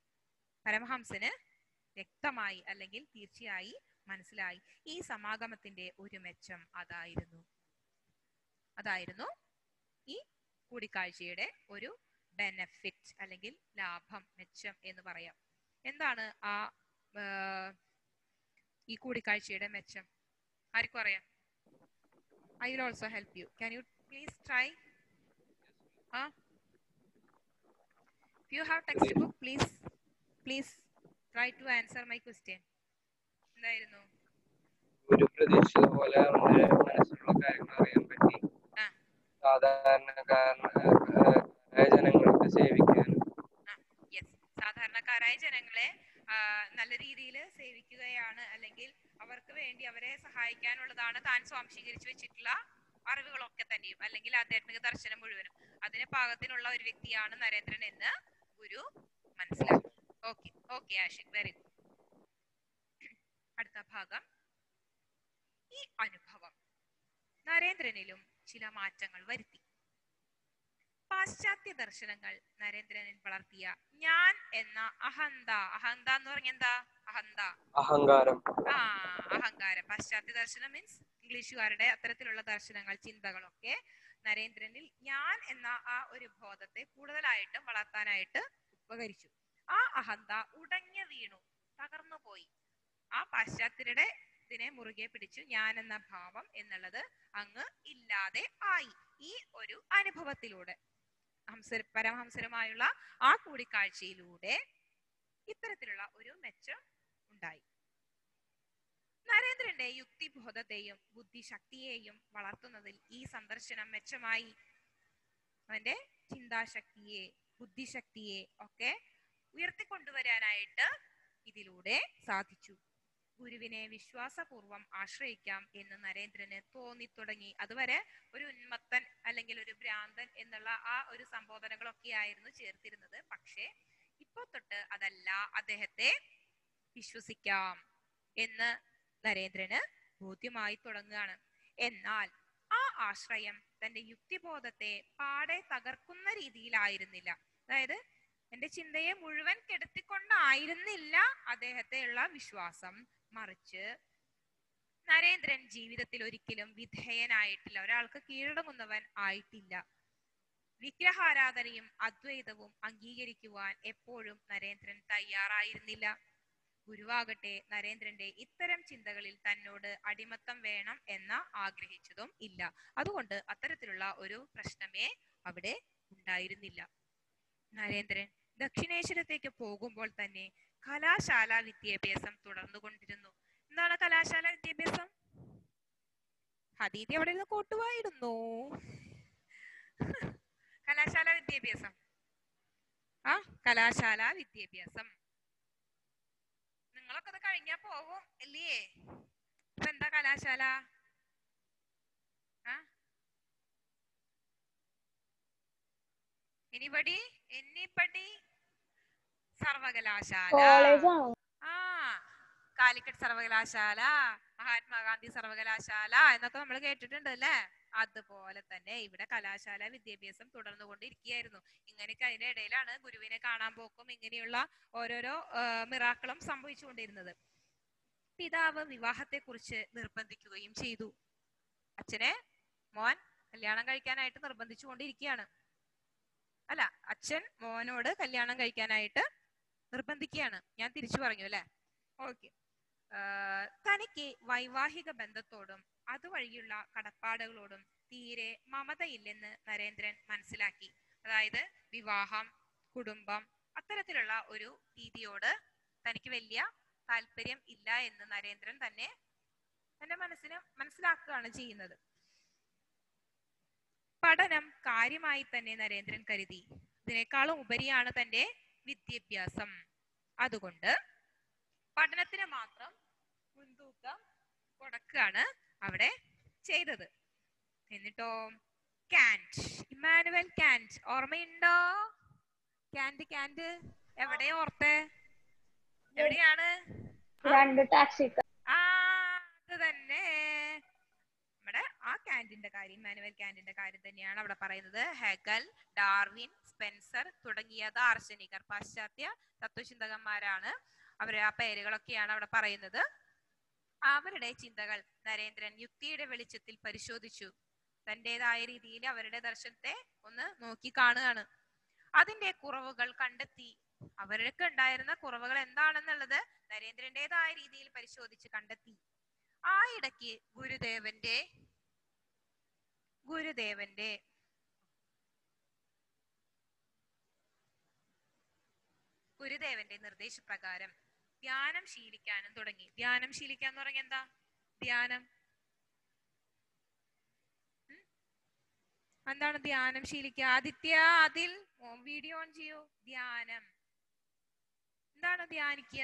പരമഹംസന് വ്യക്തമായി അല്ലെങ്കിൽ തീർച്ചയായി മനസ്സിലായി ഈ സമാഗമത്തിന്റെ ഒരു മെച്ചം അതായിരുന്നു അതായിരുന്നു ഈ കൂടിക്കാഴ്ചയുടെ ഒരു ബെനഫിറ്റ് അല്ലെങ്കിൽ ലാഭം മെച്ചം എന്ന് പറയാം എന്താണ് ആ ആ, ഈ കൂടിക്കാഴ്ചയുടെ മെച്ചം ആർക്കും അറിയാം I will also help you can you please try ah you have text book please please try to answer my question എന്തായിരുന്നു
ഒരു പ്രതീക്ഷിച്ച പോലെ അവന്റെ മനസ്സിലുള്ള കാര്യങ്ങൾ അറിയാൻ പറ്റി
ആ.
സാധാരണക്കാരനായ ജനങ്ങൾക്ക് സേവിക്കാനും
യെസ് സാധാരണക്കാരായ ജനങ്ങളെ ആ, നല്ല രീതിയിൽ സേവിക്കുകയാണ് അല്ലെങ്കിൽ അവർക്ക് വേണ്ടി അവരെ സഹായിക്കാനുള്ളതാണ് താൻ സ്വാംശീകരിച്ചു വെച്ചിട്ടുള്ള അറിവുകളൊക്കെ തന്നെയും അല്ലെങ്കിൽ ആധ്യാത്മിക ദർശനം മുഴുവനും അതിന് പാകത്തിനുള്ള ഒരു വ്യക്തിയാണ് നരേന്ദ്രൻ എന്ന് ഗുരു മനസ്സിലാക്കി okay okay Ashiq very good അടുത്ത ഭാഗം ഈ അനുഭവം നരേന്ദ്രനിലും ചില മാറ്റങ്ങൾ വരുത്തി പാശ്ചാത്യ ദർശനങ്ങൾ നരേന്ദ്രനിൽ വളർത്തിയ ഞാൻ എന്ന അഹന്ത അഹന്ത എന്ന് പറഞ്ഞ എന്താ അഹന്ത
അഹങ്കാരം
ആ അഹങ്കാരം പാശ്ചാത്യ ദർശനം മീൻസ് ഇംഗ്ലീഷുകാരുടെ അത്തരത്തിലുള്ള ദർശനങ്ങൾ ചിന്തകളൊക്കെ നരേന്ദ്രനിൽ ഞാൻ എന്ന ആ ഒരു ബോധത്തെ കൂടുതലായിട്ടും വളർത്താനായിട്ട് ഉപകരിച്ചു ആ അഹന്ത ഉടഞ്ഞു വീണു തകർന്നു പോയി ആ പാശ്ചാത്യരുടെ ഇതിനെ മുറുകെ പിടിച്ചു ഞാൻ എന്ന ഭാവം എന്നുള്ളത് അങ്ങ് ഇല്ലാതെ ആയി ഈ ഒരു അനുഭവത്തിലൂടെ ഹംസ പരമഹംസരുമായുള്ള ആ കൂടിക്കാഴ്ചയിലൂടെ ഇത്തരത്തിലുള്ള ഒരു മെച്ചം ഉണ്ടായി നരേന്ദ്രന്റെ യുക്തിബോധത്തെയും ബുദ്ധിശക്തിയെയും വളർത്തുന്നതിൽ ഈ സന്ദർശനം മെച്ചമായി അവന്റെ ചിന്താശക്തിയെ ബുദ്ധിശക്തിയെ ഒക്കെ ഉയർത്തിക്കൊണ്ടുവരാനായിട്ട് ഇതിലൂടെ സാധിച്ചു ഗുരുവിനെ വിശ്വാസപൂർവം ആശ്രയിക്കാം എന്ന് നരേന്ദ്രന് തോന്നിത്തുടങ്ങി അതുവരെ ഒരു ഉന്മത്തൻ അല്ലെങ്കിൽ ഒരു ഭ്രാന്തൻ എന്നുള്ള ആ ഒരു സംബോധനകളൊക്കെ ആയിരുന്നു ചേർത്തിരുന്നത് പക്ഷേ ഇപ്പൊ തൊട്ട് അതല്ല അദ്ദേഹത്തെ വിശ്വസിക്കാം എന്ന് നരേന്ദ്രന് ബോധ്യമായി തുടങ്ങുകയാണ് എന്നാൽ ആ ആശ്രയം തന്റെ യുക്തിബോധത്തെ പാടെ തകർക്കുന്ന രീതിയിലായിരുന്നില്ല അതായത് എന്റെ ചിന്തയെ മുഴുവൻ കെടുത്തിക്കൊണ്ടായിരുന്നില്ല അദ്ദേഹത്തെയുള്ള വിശ്വാസം മറിച്ച് നരേന്ദ്രൻ ജീവിതത്തിൽ ഒരിക്കലും വിധേയനായിട്ടില്ല ഒരാൾക്ക് കീഴടങ്ങുന്നവൻ ആയിട്ടില്ല വിഗ്രഹാരാധനയും അദ്വൈതവും അംഗീകരിക്കുവാൻ എപ്പോഴും നരേന്ദ്രൻ തയ്യാറായിരുന്നില്ല ഗുരുവാകട്ടെ നരേന്ദ്രന്റെ ഇത്തരം ചിന്തകളിൽ തന്നോട് അടിമത്തം വേണം എന്ന ആഗ്രഹിച്ചതും ഇല്ല അതുകൊണ്ട് അത്തരത്തിലുള്ള ഒരു പ്രശ്നമേ അവിടെ ഉണ്ടായിരുന്നില്ല നരേന്ദ്രൻ ദക്ഷിണേശ്വരത്തേക്ക് പോകുമ്പോൾ തന്നെ കലാശാല വിദ്യാഭ്യാസം തുടർന്നുകൊണ്ടിരുന്നു എന്താണ് കലാശാല വിദ്യാഭ്യാസം ഹദീദി അവിടെ നിന്ന് കൂട്ടുവായിരുന്നു കലാശാല വിദ്യാഭ്യാസം ആ കലാശാല വിദ്യാഭ്യാസം നിങ്ങളൊക്കെ അത് കഴിഞ്ഞാ പോവും അല്ലേ ഇപ്പൊ എന്താ കലാശാല ആ എനിബടി എനിബടി സർവകലാശാല
കോളേജാണോ
ആ കാലിക്കറ്റ് സർവകലാശാല മഹാത്മാഗാന്ധി സർവകലാശാല എന്നൊക്കെ നമ്മൾ കേട്ടിട്ടുണ്ട് അല്ലേ അതുപോലെ തന്നെ ഇവിടെ കലാശാല വിദ്യാഭ്യാസം തുടർന്നുകൊണ്ടിരിക്കുകയായിരുന്നു ഇങ്ങനെയൊക്കെ അതിന്റെ ഇടയിലാണ് ഗുരുവിനെ കാണാൻ പോക്കും ഇങ്ങനെയുള്ള ഓരോരോ മിറാക്കളും സംഭവിച്ചുകൊണ്ടിരുന്നത് പിതാവ് വിവാഹത്തെ കുറിച്ച് നിർബന്ധിക്കുകയും ചെയ്തു അച്ഛനെ മോൻ കല്യാണം കഴിക്കാനായിട്ട് നിർബന്ധിച്ചുകൊണ്ടിരിക്കുകയാണ് അല്ല അച്ഛൻ മോനോട് കല്യാണം കഴിക്കാനായിട്ട് നിർബന്ധിക്കുകയാണ് ഞാൻ തിരിച്ചു പറഞ്ഞു അല്ലെ ഓക്കെ തനിക്ക് വൈവാഹിക ബന്ധത്തോടും അതുവഴിയുള്ള കടപ്പാടുകളോടും തീരെ മമതയില്ലെന്ന് നരേന്ദ്രൻ മനസ്സിലാക്കി അതായത് വിവാഹം കുടുംബം അത്തരത്തിലുള്ള ഒരു രീതിയോട് തനിക്ക് വലിയ താല്പര്യം ഇല്ല എന്ന് നരേന്ദ്രൻ തന്നെ തന്റെ മനസ്സിന് മനസ്സിലാക്കുകയാണ് ചെയ്യുന്നത് പഠനം കാര്യമായി തന്നെ നരേന്ദ്രൻ കരുതി ഇതിനേക്കാളും ഉപരിയാണ് തന്റെ വിദ്യാഭ്യാസം അതുകൊണ്ട് പഠനത്തിന് മാത്രം മുൻതൂക്കം കൊടുക്കുകയാണ് അവിടെ ചെയ്തത് എന്നിട്ടോ കാന്റ് ഇമാനുവൽ കാന്റ് ഓർമ്മയുണ്ടോ കാന്റ് കാന്റ് എവിടെ ഓർത്തെ എവിടെയാണ്
രണ്ട് ടാക്സി
ആ അത് തന്നെ നമ്മുടെ ആ കാന്റിന്റെ കാര്യം മാനുവൽ കാന്റിന്റെ കാര്യം തന്നെയാണ് അവിടെ പറയുന്നത് ഹെഗൽ ഡാർവിൻ സ്പെൻസർ തുടങ്ങിയ ദാർശനികർ പാശ്ചാത്യ തത്വചിന്തകന്മാരാണ് അവരെ ആ പേരുകളൊക്കെയാണ് അവിടെ പറയുന്നത് അവരുടെ ചിന്തകൾ നരേന്ദ്രൻ യുക്തിയുടെ വെളിച്ചത്തിൽ പരിശോധിച്ചു തന്റേതായ രീതിയിൽ അവരുടെ ദർശനത്തെ ഒന്ന് നോക്കി കാണുകയാണ് അതിന്റെ കുറവുകൾ കണ്ടെത്തി അവർക്ക് ഉണ്ടായിരുന്ന കുറവുകൾ എന്താണെന്നുള്ളത് നരേന്ദ്രന്റേതായ രീതിയിൽ പരിശോധിച്ച് കണ്ടെത്തി ആ ഇടയ്ക്ക് ഗുരുദേവന്റെ ഗുരുദേവന്റെ ഗുരുദേവന്റെ നിർദ്ദേശപ്രകാരം ധ്യാനം ശീലിക്കാനും തുടങ്ങി ധ്യാനം ശീലിക്കാൻ തുടങ്ങി എന്താ ധ്യാനം ഉം? എന്താണ് ധ്യാനം ശീലിക്കുക ആദിത്യ അതിൽ വീഡിയോ ഓൺ ചെയ്യൂ ധ്യാനം എന്താണ് ധ്യാനിക്കുക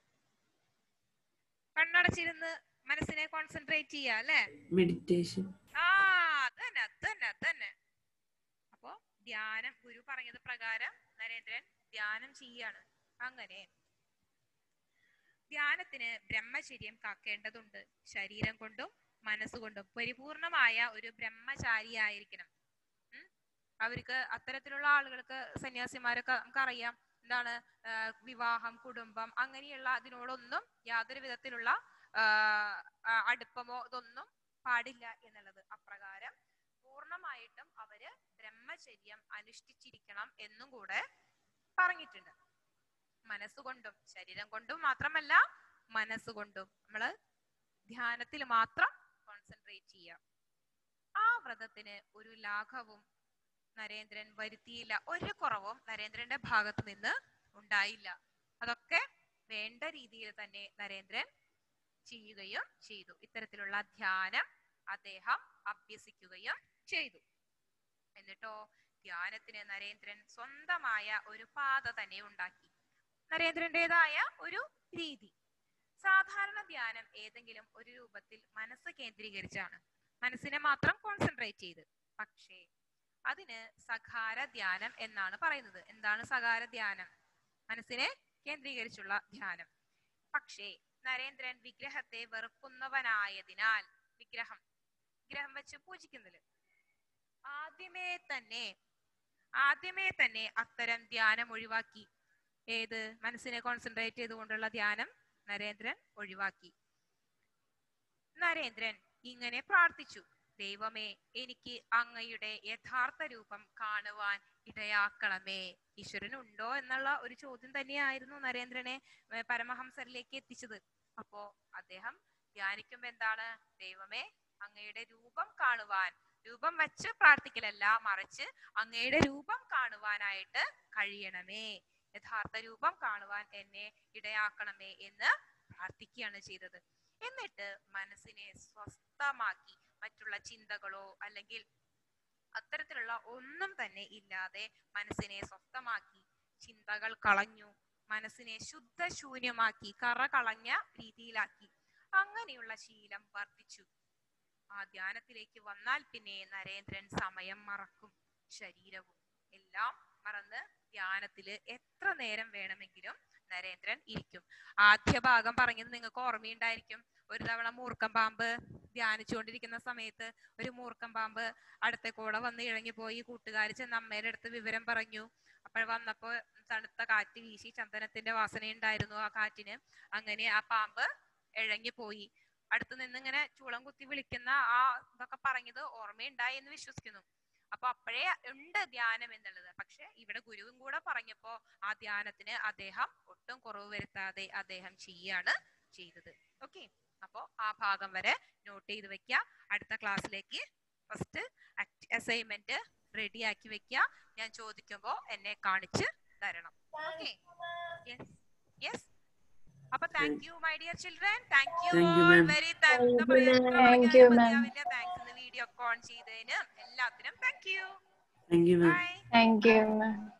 കണ്ണടച്ചിരുന്ന് മനസ്സിനെ കോൺസെൻട്രേറ്റ് ചെയ്യുക അല്ലെ
മെഡിറ്റേഷൻ
ആ അത് തന്നെ അത് തന്നെ അത് തന്നെ അപ്പോ ധ്യാനം ഗുരു പറഞ്ഞത് പ്രകാരം നരേന്ദ്രൻ ധ്യാനം ചെയ്യാണ് അങ്ങനെ ധ്യാനത്തിന് ബ്രഹ്മചര്യം കാക്കേണ്ടതുണ്ട് ശരീരം കൊണ്ടും മനസ്സുകൊണ്ടും പരിപൂർണമായ ഒരു ബ്രഹ്മചാരിയായിരിക്കണം ഉം? അവർക്ക് അത്തരത്തിലുള്ള ആളുകൾക്ക് സന്യാസിമാരൊക്കെ നമുക്കറിയാം എന്താണ് ആ, വിവാഹം കുടുംബം അങ്ങനെയുള്ള അതിനോടൊന്നും യാതൊരു വിധത്തിലുള്ള ആ, ആ, അടുപ്പമോ ഇതൊന്നും പാടില്ല എന്നുള്ളത് അപ്രകാരം പൂർണ്ണമായിട്ടും അവര് ബ്രഹ്മചര്യം അനുഷ്ഠിച്ചിരിക്കണം എന്നും കൂടെ പറഞ്ഞിട്ടുണ്ട് മനസ്സുകൊണ്ടും ശരീരം കൊണ്ടും മാത്രമല്ല മനസ്സുകൊണ്ടും നമ്മള് ധ്യാനത്തിൽ മാത്രം കോൺസെൻട്രേറ്റ് ചെയ്യുക ആ വ്രതത്തിന് ഒരു ലാഘവും നരേന്ദ്രൻ വരുത്തിയില്ല ഒരു കുറവും നരേന്ദ്രന്റെ ഭാഗത്ത് നിന്ന് ഉണ്ടായില്ല അതൊക്കെ വേണ്ട രീതിയിൽ തന്നെ നരേന്ദ്രൻ ചെയ്യുകയും ചെയ്തു ഇത്തരത്തിലുള്ള ധ്യാനം അദ്ദേഹം അഭ്യസിക്കുകയും ചെയ്തു എന്നിട്ടോ ധ്യാനത്തിന് നരേന്ദ്രൻ സ്വന്തമായ ഒരു പാത തന്നെ ഉണ്ടാക്കി നരേന്ദ്രന്റേതായ ഒരു രീതി സാധാരണ ധ്യാനം ഏതെങ്കിലും ഒരു രൂപത്തിൽ മനസ്സ് കേന്ദ്രീകരിച്ചാണ് മനസ്സിനെ മാത്രം കോൺസെൻട്രേറ്റ് ചെയ്ത് പക്ഷേ അതിന് സഖാര ധ്യാനം എന്നാണ് പറയുന്നത് എന്താണ് സഖാര ധ്യാനം മനസ്സിനെ കേന്ദ്രീകരിച്ചുള്ള ധ്യാനം പക്ഷേ നരേന്ദ്രൻ വിഗ്രഹത്തെ വെറുക്കുന്നവനായതിനാൽ വിഗ്രഹം വിഗ്രഹം വെച്ച് പൂജിക്കുന്നത് ആദ്യമേ തന്നെ ആദ്യമേ തന്നെ അത്തരം ധ്യാനം ഒഴിവാക്കി ഏത് മനസ്സിനെ കോൺസെൻട്രേറ്റ് ചെയ്തുകൊണ്ടുള്ള ധ്യാനം നരേന്ദ്രൻ ഒഴിവാക്കി നരേന്ദ്രൻ ഇങ്ങനെ പ്രാർത്ഥിച്ചു ദൈവമേ എനിക്ക് അങ്ങയുടെ യഥാർത്ഥ രൂപം കാണുവാൻ ഇടയാക്കണമേ ഈശ്വരൻ ഉണ്ടോ എന്നുള്ള ഒരു ചോദ്യം തന്നെയായിരുന്നു നരേന്ദ്രനെ ഏർ പരമഹംസരിലേക്ക് എത്തിച്ചത് അപ്പോ അദ്ദേഹം ധ്യാനിക്കുമ്പോ എന്താണ് ദൈവമേ അങ്ങയുടെ രൂപം കാണുവാൻ രൂപം വെച്ച് പ്രാർത്ഥിക്കലല്ല മറിച്ച് അങ്ങയുടെ രൂപം കാണുവാനായിട്ട് കഴിയണമേ യഥാർത്ഥ രൂപം കാണുവാൻ എന്നെ ഇടയാക്കണമേ എന്ന് പ്രാർത്ഥിക്കുകയാണ് ചെയ്തത് എന്നിട്ട് മനസ്സിനെ സ്വസ്ഥമാക്കി മറ്റുള്ള ചിന്തകളോ അല്ലെങ്കിൽ അത്തരത്തിലുള്ള ഒന്നും തന്നെ ഇല്ലാതെ മനസ്സിനെ സ്വസ്ഥമാക്കി ചിന്തകൾ കളഞ്ഞു മനസ്സിനെ ശുദ്ധശൂന്യമാക്കി കറ കളഞ്ഞ രീതിയിലാക്കി അങ്ങനെയുള്ള ശീലം വർദ്ധിച്ചു ആ ധ്യാനത്തിലേക്ക് വന്നാൽ പിന്നെ നരേന്ദ്രൻ സമയം മറക്കും ശരീരവും എല്ലാം മറന്ന് ധ്യാനത്തില് എത്ര നേരം വേണമെങ്കിലും നരേന്ദ്രൻ ഇരിക്കും ആദ്യ ഭാഗം പറഞ്ഞത് നിങ്ങൾക്ക് ഓർമ്മയുണ്ടായിരിക്കും ഒരു തവണ മൂർക്കം പാമ്പ് ധ്യാനിച്ചുകൊണ്ടിരിക്കുന്ന സമയത്ത് ഒരു മൂർക്കം പാമ്പ് അടുത്ത കൂടെ വന്ന് ഇഴങ്ങി പോയി കൂട്ടുകാർ ചെന്ന് അമ്മയുടെ അടുത്ത് വിവരം പറഞ്ഞു അപ്പോൾ വന്നപ്പോ തണുത്ത കാറ്റ് വീശി ചന്ദനത്തിന്റെ വാസന ഉണ്ടായിരുന്നു ആ കാറ്റിന് അങ്ങനെ ആ പാമ്പ് ഇഴങ്ങി പോയി അടുത്ത് നിന്ന് ഇങ്ങനെ ചൂളം കുത്തി വിളിക്കുന്ന ആ ഇതൊക്കെ പറഞ്ഞത് ഓർമ്മയുണ്ടായി എന്ന് വിശ്വസിക്കുന്നു അപ്പൊ അപ്പോഴേ ഉണ്ട് ധ്യാനം എന്നുള്ളത് പക്ഷെ ഇവിടെ ഗുരുവും കൂടെ പറഞ്ഞപ്പോ ആ ധ്യാനത്തിന് അദ്ദേഹം ഒട്ടും കുറവ് വരുത്താതെ അദ്ദേഹം ചെയ്യാണ് ചെയ്തത് ഓക്കെ അപ്പോ ആ ഭാഗം വരെ നോട്ട് ചെയ്ത് വെക്കുക അടുത്ത ക്ലാസ്സിലേക്ക് ഫസ്റ്റ് അസൈൻമെന്റ് റെഡി ആക്കി വെക്കുക ഞാൻ ചോദിക്കുമ്പോ എന്നെ കാണിച്ച് തരണം ഓക്കെ യെസ് യെസ് അപ്പൊ thank you my dear children thank you
Thank you,
all
ma'am.
Very
Thank you, ma'am. Thank you, ma'am.
Thanks video on ചെയ്തതിന് എല്ലാത്തിനും thank you
thank you ma'am
bye
Thank you, ma'am.